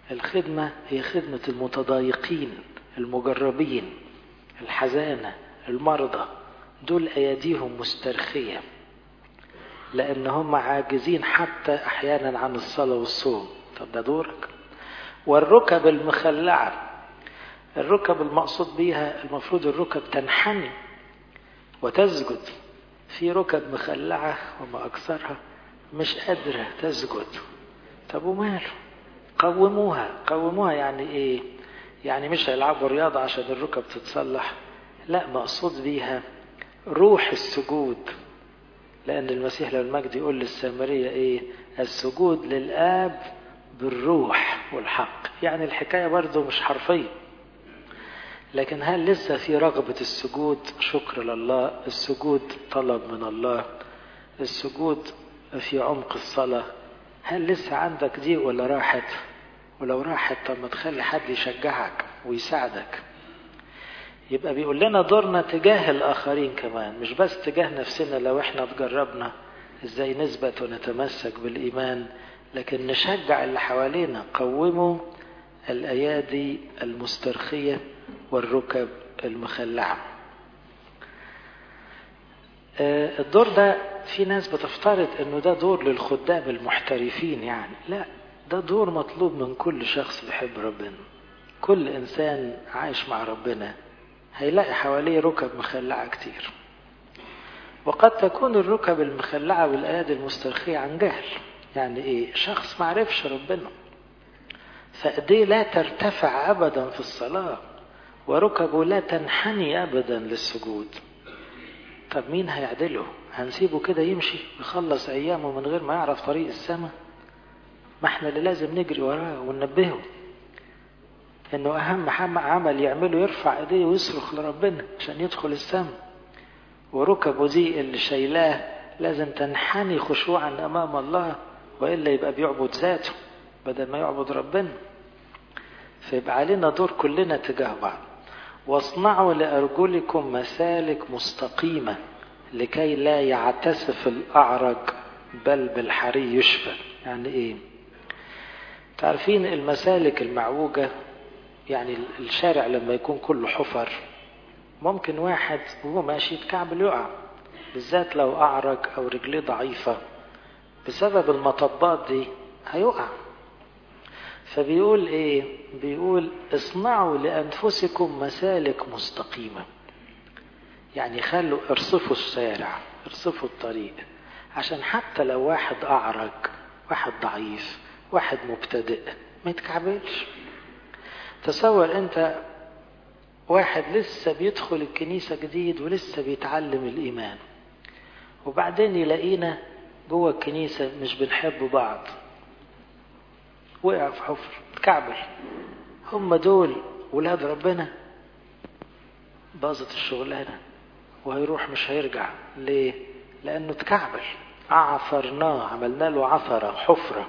الخدمة هي خدمة المتضايقين المجربين الحزانة المرضى دول أيديهم مسترخية لأن هم عاجزين حتى أحيانا عن الصلاة والصوم طب ده دورك والركب المخلعة الركب المقصود بيها المفروض الركب تنحني وتسجد في ركب مخلعة وما أكثرها مش قادرة تسجد طب وماله قوموها قوموها يعني ايه يعني مش هيلعبوا رياضة عشان الركب تتصلح لا مقصود بيها روح السجود لأن المسيح لو المجد يقول للسامرية ايه السجود للآب بالروح والحق يعني الحكاية برضو مش حرفية لكن هل لسه في رغبة السجود شكر لله السجود طلب من الله السجود في عمق الصلاة هل لسه عندك دي ولا راحت ولو راحت طب ما تخلي حد يشجعك ويساعدك يبقى بيقول لنا دورنا تجاه الآخرين كمان مش بس تجاه نفسنا لو احنا تجربنا ازاي نثبت ونتمسك بالإيمان لكن نشجع اللي حوالينا قوموا الأيادي المسترخية والركب المخلعة الدور ده في ناس بتفترض انه ده دور للخدام المحترفين يعني لا ده دور مطلوب من كل شخص بيحب ربنا كل انسان عايش مع ربنا هيلاقي حواليه ركب مخلعة كتير وقد تكون الركب المخلعة والأيادي المسترخية عن جهل يعني ايه شخص معرفش ربنا فأيديه لا ترتفع أبدا في الصلاة وركبه لا تنحني أبدا للسجود طب مين هيعدله هنسيبه كده يمشي يخلص أيامه من غير ما يعرف طريق السماء ما احنا اللي لازم نجري وراه وننبهه انه اهم عمل يعمله يرفع ايديه ويصرخ لربنا عشان يدخل السماء وركبه دي اللي شايلاه لازم تنحني خشوعا امام الله والا يبقى بيعبد ذاته بدل ما يعبد ربنا فيبقى علينا دور كلنا تجاه بعض واصنعوا لأرجلكم مسالك مستقيمة لكي لا يعتسف الأعرج بل بالحري يشفى يعني ايه تعرفين المسالك المعوجة يعني الشارع لما يكون كله حفر ممكن واحد وهو ماشي يتكعبل يقع بالذات لو أعرج أو رجليه ضعيفة بسبب المطبات دي هيقع فبيقول ايه بيقول اصنعوا لانفسكم مسالك مستقيمه يعني خلوا ارصفوا الشارع ارصفوا الطريق عشان حتى لو واحد اعرج واحد ضعيف واحد مبتدئ ما يتكعبلش تصور انت واحد لسه بيدخل الكنيسة جديد ولسه بيتعلم الإيمان وبعدين يلاقينا جوه الكنيسة مش بنحب بعض وقع في حفر اتكعبل هم دول ولاد ربنا باظت الشغلانة وهيروح مش هيرجع ليه لأنه اتكعبل عثرناه عملنا له عثرة حفرة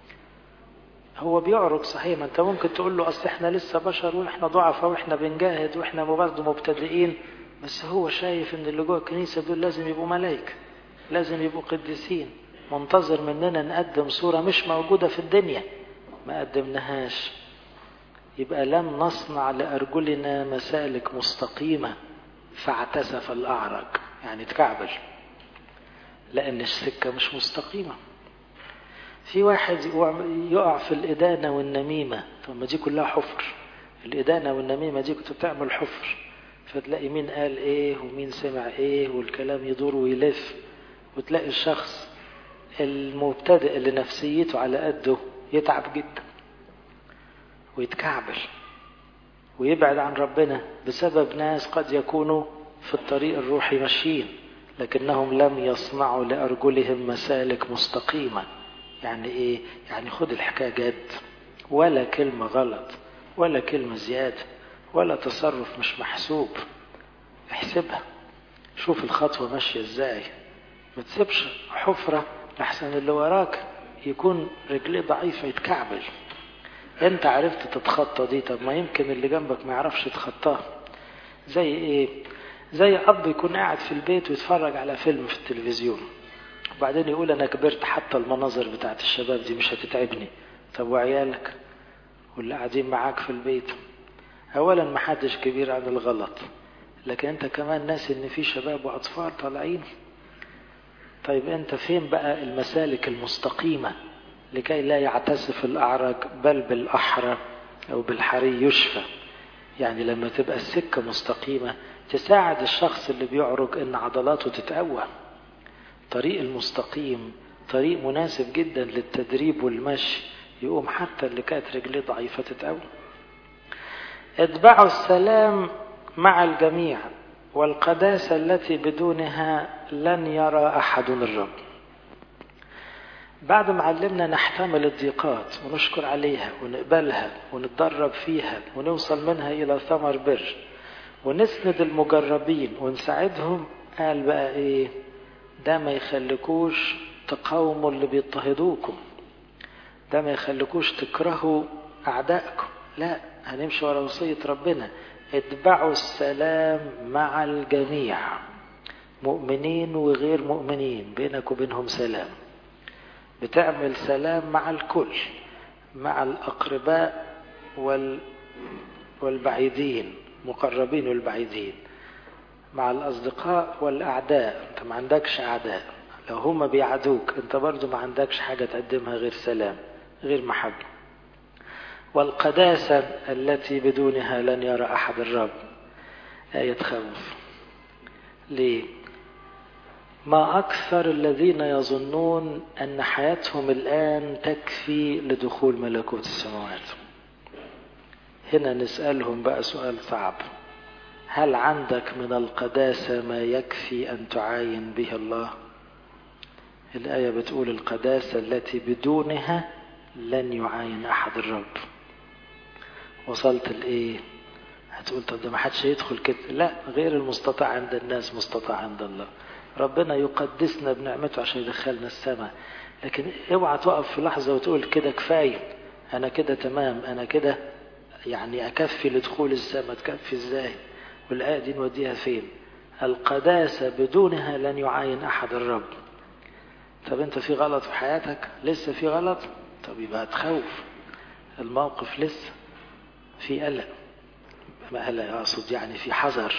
هو بيعرج صحيح ما انت ممكن تقول له اصل احنا لسه بشر واحنا ضعفاء واحنا بنجاهد واحنا برضه مبتدئين بس هو شايف ان اللي جوه الكنيسه دول لازم يبقوا ملائكه لازم يبقوا قديسين منتظر مننا نقدم صوره مش موجوده في الدنيا ما قدمناهاش يبقى لم نصنع لارجلنا مسالك مستقيمه فاعتسف الاعرج يعني تكعبل لان السكه مش مستقيمه في واحد يقع في الإدانة والنميمة طب دي كلها حفر الإدانة والنميمة دي كنت بتعمل حفر فتلاقي مين قال ايه ومين سمع ايه والكلام يدور ويلف وتلاقي الشخص المبتدئ اللي نفسيته على قده يتعب جدا ويتكعبل ويبعد عن ربنا بسبب ناس قد يكونوا في الطريق الروحي ماشيين لكنهم لم يصنعوا لأرجلهم مسالك مستقيمة يعني ايه يعني خد الحكايه جد ولا كلمه غلط ولا كلمه زياده ولا تصرف مش محسوب احسبها شوف الخطوه ماشيه ازاي ما تسيبش حفره لحسن اللي وراك يكون رجليه ضعيفه يتكعبل انت عرفت تتخطى دي طب ما يمكن اللي جنبك ما يعرفش يتخطاها زي ايه زي اب يكون قاعد في البيت ويتفرج على فيلم في التلفزيون وبعدين يقول انا كبرت حتى المناظر بتاعت الشباب دي مش هتتعبني طب وعيالك واللي قاعدين معاك في البيت اولا ما حدش كبير عن الغلط لكن انت كمان ناسي ان في شباب واطفال طالعين طيب انت فين بقى المسالك المستقيمة لكي لا يعتسف الاعرج بل بالاحرى او بالحري يشفى يعني لما تبقى السكة مستقيمة تساعد الشخص اللي بيعرج ان عضلاته تتقوى طريق المستقيم طريق مناسب جدا للتدريب والمشي يقوم حتى اللي كانت رجليه ضعيفة تتقوى اتبعوا السلام مع الجميع والقداسة التي بدونها لن يرى أحد الرب بعد ما علمنا نحتمل الضيقات ونشكر عليها ونقبلها ونتدرب فيها ونوصل منها إلى ثمر بر ونسند المجربين ونساعدهم قال بقى إيه ده ما يخليكوش تقاوموا اللي بيضطهدوكم ده ما يخليكوش تكرهوا أعدائكم لا هنمشي ورا وصية ربنا اتبعوا السلام مع الجميع مؤمنين وغير مؤمنين بينك وبينهم سلام بتعمل سلام مع الكل مع الأقرباء وال والبعيدين مقربين والبعيدين مع الأصدقاء والأعداء أنت ما عندكش أعداء لو هما بيعادوك أنت برضو ما عندكش حاجة تقدمها غير سلام غير محبة والقداسة التي بدونها لن يرى أحد الرب آية خوف ليه ما أكثر الذين يظنون أن حياتهم الآن تكفي لدخول ملكوت السماوات هنا نسألهم بقى سؤال صعب هل عندك من القداسة ما يكفي أن تعاين به الله الآية بتقول القداسة التي بدونها لن يعاين أحد الرب وصلت لإيه هتقول طب ده ما حدش يدخل كده لا غير المستطاع عند الناس مستطاع عند الله ربنا يقدسنا بنعمته عشان يدخلنا السماء لكن اوعى تقف في لحظة وتقول كده كفاية أنا كده تمام أنا كده يعني أكفي لدخول السماء تكفي إزاي والآية دي نوديها فين القداسة بدونها لن يعاين أحد الرب طب أنت في غلط في حياتك لسه في غلط طب يبقى تخوف الموقف لسه في قلق ما قلق أقصد يعني في حذر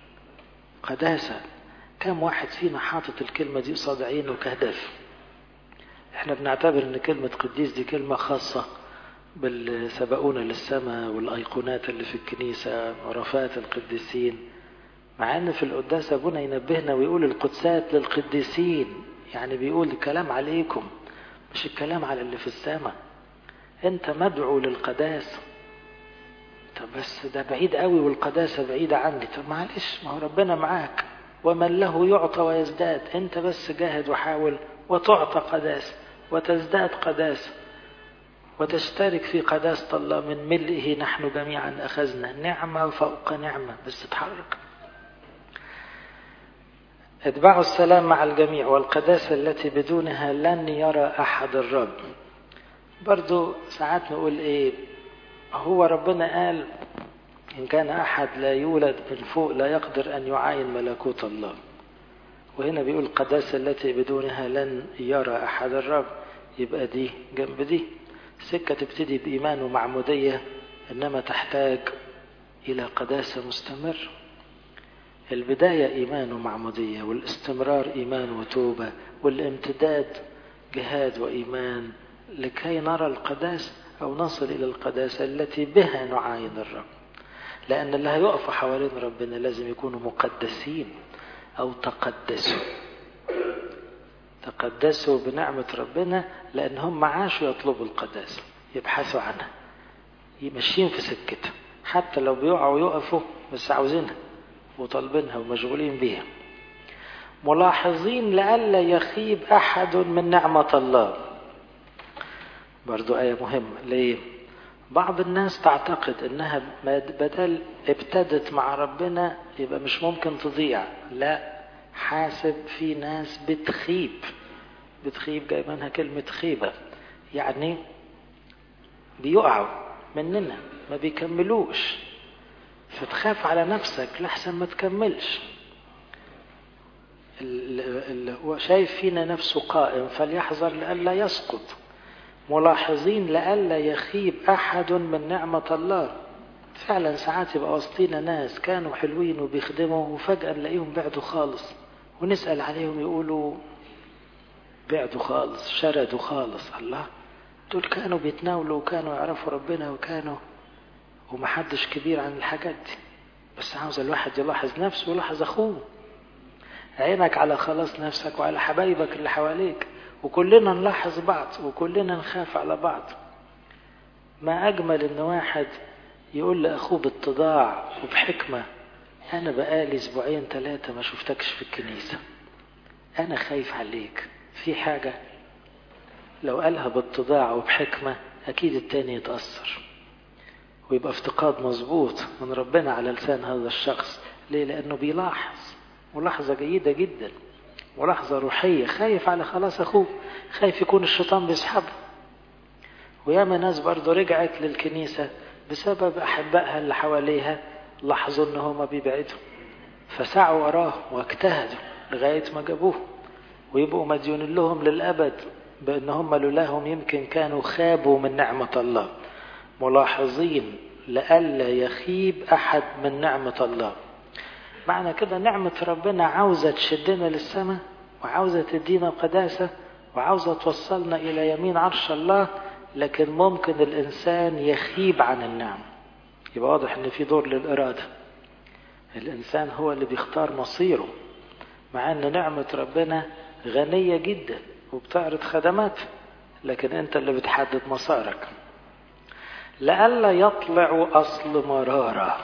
قداسة كم واحد فينا حاطط الكلمة دي قصاد عينه كهدف احنا بنعتبر ان كلمة قديس دي كلمة خاصة بالسبقون للسماء والأيقونات اللي في الكنيسة عرفات القديسين مع ان في القداس ابونا ينبهنا ويقول القدسات للقديسين يعني بيقول الكلام عليكم مش الكلام على اللي في السماء انت مدعو للقداسة طب بس ده بعيد قوي والقداسة بعيدة عني طب معلش ما هو ربنا معاك ومن له يعطى ويزداد انت بس جاهد وحاول وتعطى قداسة وتزداد قداسة وتشترك في قداسة الله من ملئه نحن جميعا أخذنا نعمة فوق نعمة بس تتحرك اتبعوا السلام مع الجميع والقداسة التي بدونها لن يرى أحد الرب برضو ساعات نقول ايه هو ربنا قال إن كان أحد لا يولد من فوق لا يقدر أن يعاين ملكوت الله وهنا بيقول القداسة التي بدونها لن يرى أحد الرب يبقى دي جنب دي سكة تبتدي بإيمان ومعمودية إنما تحتاج إلى قداسة مستمر البداية إيمان ومعمودية والاستمرار إيمان وتوبة والامتداد جهاد وإيمان لكي نرى القداسة أو نصل إلى القداسة التي بها نعاين الرب لأن اللي هيقفوا حوالين ربنا لازم يكونوا مقدسين أو تقدسوا تقدسوا بنعمة ربنا لأن هم عاشوا يطلبوا القداسة يبحثوا عنها ماشيين في سكتها حتى لو بيقعوا ويقفوا بس عاوزينها وطالبينها ومشغولين بيها ملاحظين لئلا يخيب أحد من نعمة الله برضو آية مهمة ليه بعض الناس تعتقد انها بدل ابتدت مع ربنا يبقى مش ممكن تضيع لا حاسب في ناس بتخيب بتخيب جاي منها كلمة خيبة يعني بيقعوا مننا ما بيكملوش فتخاف على نفسك لحسن ما تكملش اللي هو شايف فينا نفسه قائم فليحذر لئلا يسقط ملاحظين لئلا يخيب أحد من نعمة الله فعلا ساعات يبقى وسطينا ناس كانوا حلوين وبيخدموا وفجأة نلاقيهم بعدوا خالص ونسأل عليهم يقولوا بعدوا خالص شردوا خالص الله دول كانوا بيتناولوا وكانوا يعرفوا ربنا وكانوا ومحدش كبير عن الحاجات دي بس عاوز الواحد يلاحظ نفسه ويلاحظ أخوه عينك على خلاص نفسك وعلى حبايبك اللي حواليك وكلنا نلاحظ بعض وكلنا نخاف على بعض ما أجمل إن واحد يقول لأخوه باتضاع وبحكمة أنا بقالي أسبوعين ثلاثة ما شفتكش في الكنيسة أنا خايف عليك في حاجة لو قالها باتضاع وبحكمة أكيد التاني يتأثر ويبقى افتقاد مظبوط من ربنا على لسان هذا الشخص ليه لأنه بيلاحظ ملاحظة جيدة جدا ملاحظة روحية خايف على خلاص أخوه خايف يكون الشيطان بيسحبه وياما ناس برضه رجعت للكنيسة بسبب أحبائها اللي حواليها لاحظوا إن هما بيبعدوا فسعوا وراه واجتهدوا لغاية ما جابوه ويبقوا مديونين لهم للأبد بأن هم لولاهم يمكن كانوا خابوا من نعمة الله ملاحظين لئلا يخيب أحد من نعمة الله معنى كده نعمة ربنا عاوزة تشدنا للسماء وعاوزة تدينا قداسة وعاوزة توصلنا إلى يمين عرش الله لكن ممكن الإنسان يخيب عن النعمة يبقى واضح إن في دور للإرادة الإنسان هو اللي بيختار مصيره مع أن نعمة ربنا غنية جدا وبتعرض خدمات لكن أنت اللي بتحدد مسارك لئلا يطلع أصل مرارة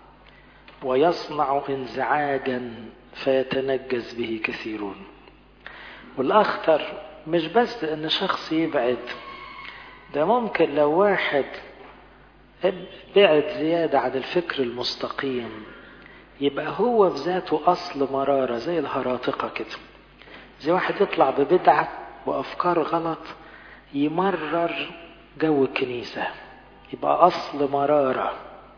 ويصنع انزعاجا فيتنجز به كثيرون والأخطر مش بس أن شخص يبعد ده ممكن لو واحد بعد زيادة عن الفكر المستقيم يبقى هو في ذاته أصل مرارة زي الهراطقة كده زي واحد يطلع ببدعة وأفكار غلط يمرر جو الكنيسة يبقى أصل مرارة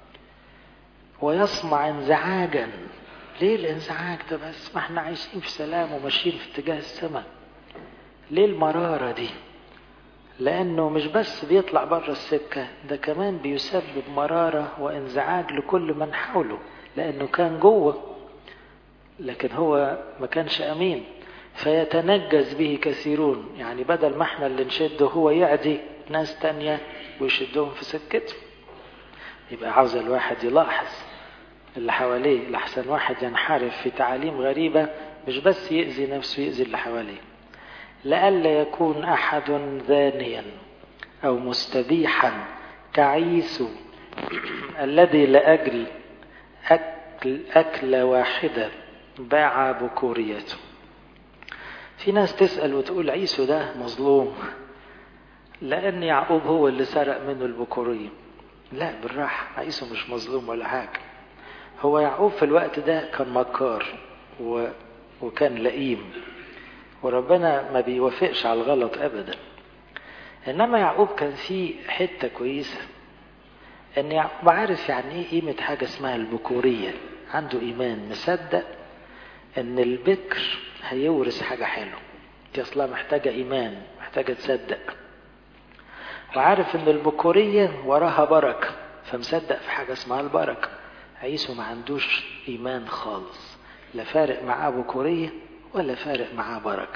ويصنع انزعاجا ليه الانزعاج ده بس ما احنا عايشين في سلام وماشيين في اتجاه السماء ليه المرارة دي لأنه مش بس بيطلع بره السكة ده كمان بيسبب مرارة وانزعاج لكل من حوله لأنه كان جوه لكن هو ما كانش أمين فيتنجز به كثيرون يعني بدل ما احنا اللي نشده هو يعدي ناس تانية ويشدهم في سكته يبقى عاوز الواحد يلاحظ اللي حواليه لحسن واحد ينحرف في تعاليم غريبة مش بس يأذي نفسه يأذي اللي حواليه لئلا يكون أحد ذانيا أو مستبيحا تعيس الذي لأجل أكل أكلة واحدة باع بكوريته في ناس تسأل وتقول عيسو ده مظلوم لأن يعقوب هو اللي سرق منه البكورية لا بالراحة عيسو مش مظلوم ولا حاجة هو يعقوب في الوقت ده كان مكار و... وكان لئيم وربنا ما بيوافقش على الغلط أبدا إنما يعقوب كان فيه حتة كويسة إن يعقوب عارف يعني إيه قيمة حاجة اسمها البكورية عنده إيمان مصدق إن البكر هيورث حاجة حلوة دي أصلا محتاجة إيمان محتاجة تصدق وعارف إن البكورية وراها بركة فمصدق في حاجة اسمها البركة عيسو ما عندوش إيمان خالص لا فارق معاه بكورية ولا فارق معاه بركة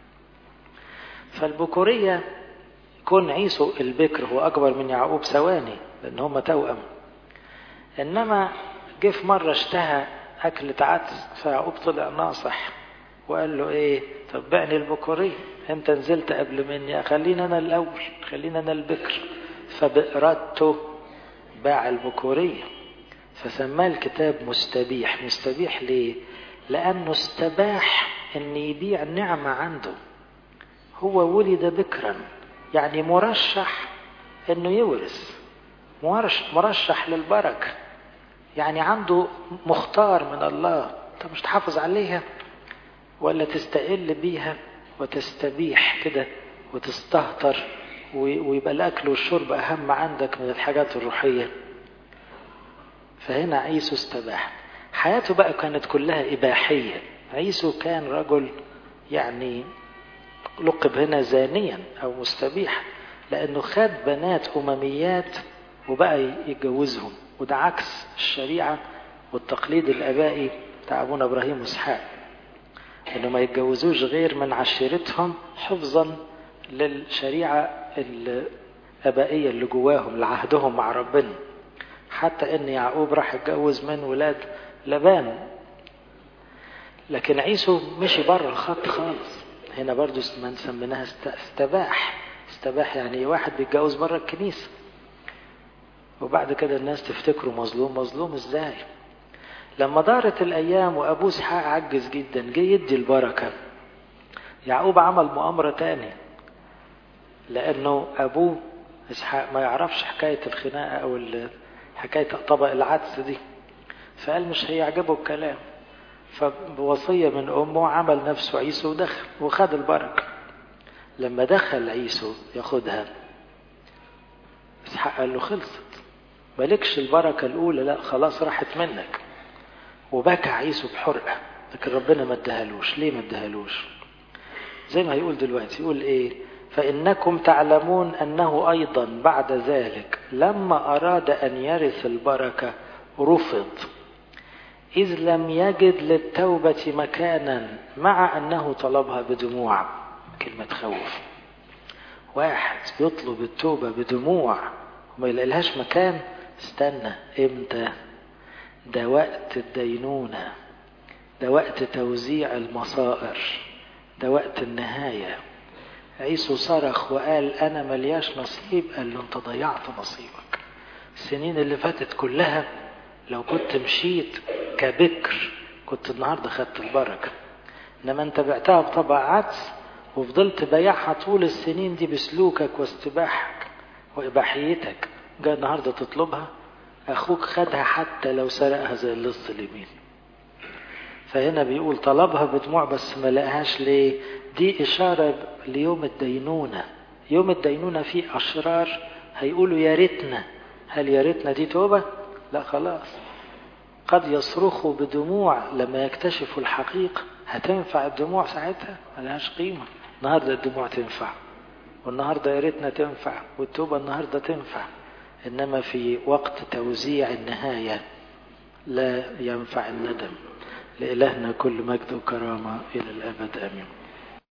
فالبكورية كون عيسو البكر هو أكبر من يعقوب ثواني لأن هما توأم إنما جه في مرة اشتهى أكلة عدس فيعقوب طلع ناصح وقال له إيه طب بعني البكورية أنت نزلت قبل مني خلينا أنا الأول خلينا أنا البكر فبإرادته باع البكورية فسماه الكتاب مستبيح مستبيح ليه لأنه استباح أن يبيع نعمة عنده هو ولد بكرا يعني مرشح أنه يورث مرشح للبركة يعني عنده مختار من الله أنت مش تحافظ عليها ولا تستقل بيها وتستبيح كده وتستهتر ويبقى الأكل والشرب أهم عندك من الحاجات الروحية فهنا عيسو استباح حياته بقى كانت كلها إباحية عيسو كان رجل يعني لقب هنا زانيا أو مستبيح لأنه خد بنات أمميات وبقى يتجوزهم وده عكس الشريعة والتقليد الآبائي بتاع أبونا إبراهيم وإسحاق إنه ما يتجوزوش غير من عشيرتهم حفظا للشريعة الآبائية اللي جواهم لعهدهم مع ربنا حتى إن يعقوب راح يتجوز من ولاد لبان لكن عيسو مشي بره الخط خالص هنا برضو ما سميناها استباح استباح يعني واحد بيتجوز بره الكنيسة وبعد كده الناس تفتكره مظلوم مظلوم ازاي لما دارت الايام وابوه اسحاق عجز جدا جه يدي البركه يعقوب عمل مؤامره تاني لانه ابوه اسحاق ما يعرفش حكايه الخناقه او حكايه طبق العدس دي فقال مش هيعجبه الكلام فبوصيه من امه عمل نفسه عيسو ودخل وخد البركه لما دخل عيسو ياخدها اسحاق قال له خلصت مالكش البركه الاولى لا خلاص راحت منك وبكى عيسو بحرقة لكن ربنا ما ادهالوش ليه ما ادهالوش زي ما هيقول دلوقتي يقول ايه فإنكم تعلمون أنه أيضا بعد ذلك لما أراد أن يرث البركة رفض إذ لم يجد للتوبة مكانا مع أنه طلبها بدموع كلمة خوف واحد يطلب التوبة بدموع وما يلاقيلهاش مكان استنى امتى ده وقت الدينونة ده وقت توزيع المصائر ده وقت النهاية عيسو صرخ وقال أنا ملياش نصيب قال له أنت ضيعت نصيبك السنين اللي فاتت كلها لو كنت مشيت كبكر كنت النهاردة خدت البركة إنما أنت بعتها بطبع عدس وفضلت بايعها طول السنين دي بسلوكك واستباحك وإباحيتك جاء النهاردة تطلبها أخوك خدها حتى لو سرقها زي اللص اليمين فهنا بيقول طلبها بدموع بس ما لقاهاش ليه دي إشارة ليوم الدينونة يوم الدينونة فيه أشرار هيقولوا يا ريتنا هل يا ريتنا دي توبة لا خلاص قد يصرخوا بدموع لما يكتشفوا الحقيقة هتنفع الدموع ساعتها ملهاش قيمة النهاردة الدموع تنفع والنهاردة يا ريتنا تنفع والتوبة النهاردة تنفع إنما في وقت توزيع النهاية لا ينفع الندم لإلهنا كل مجد وكرامة إلى الأبد آمين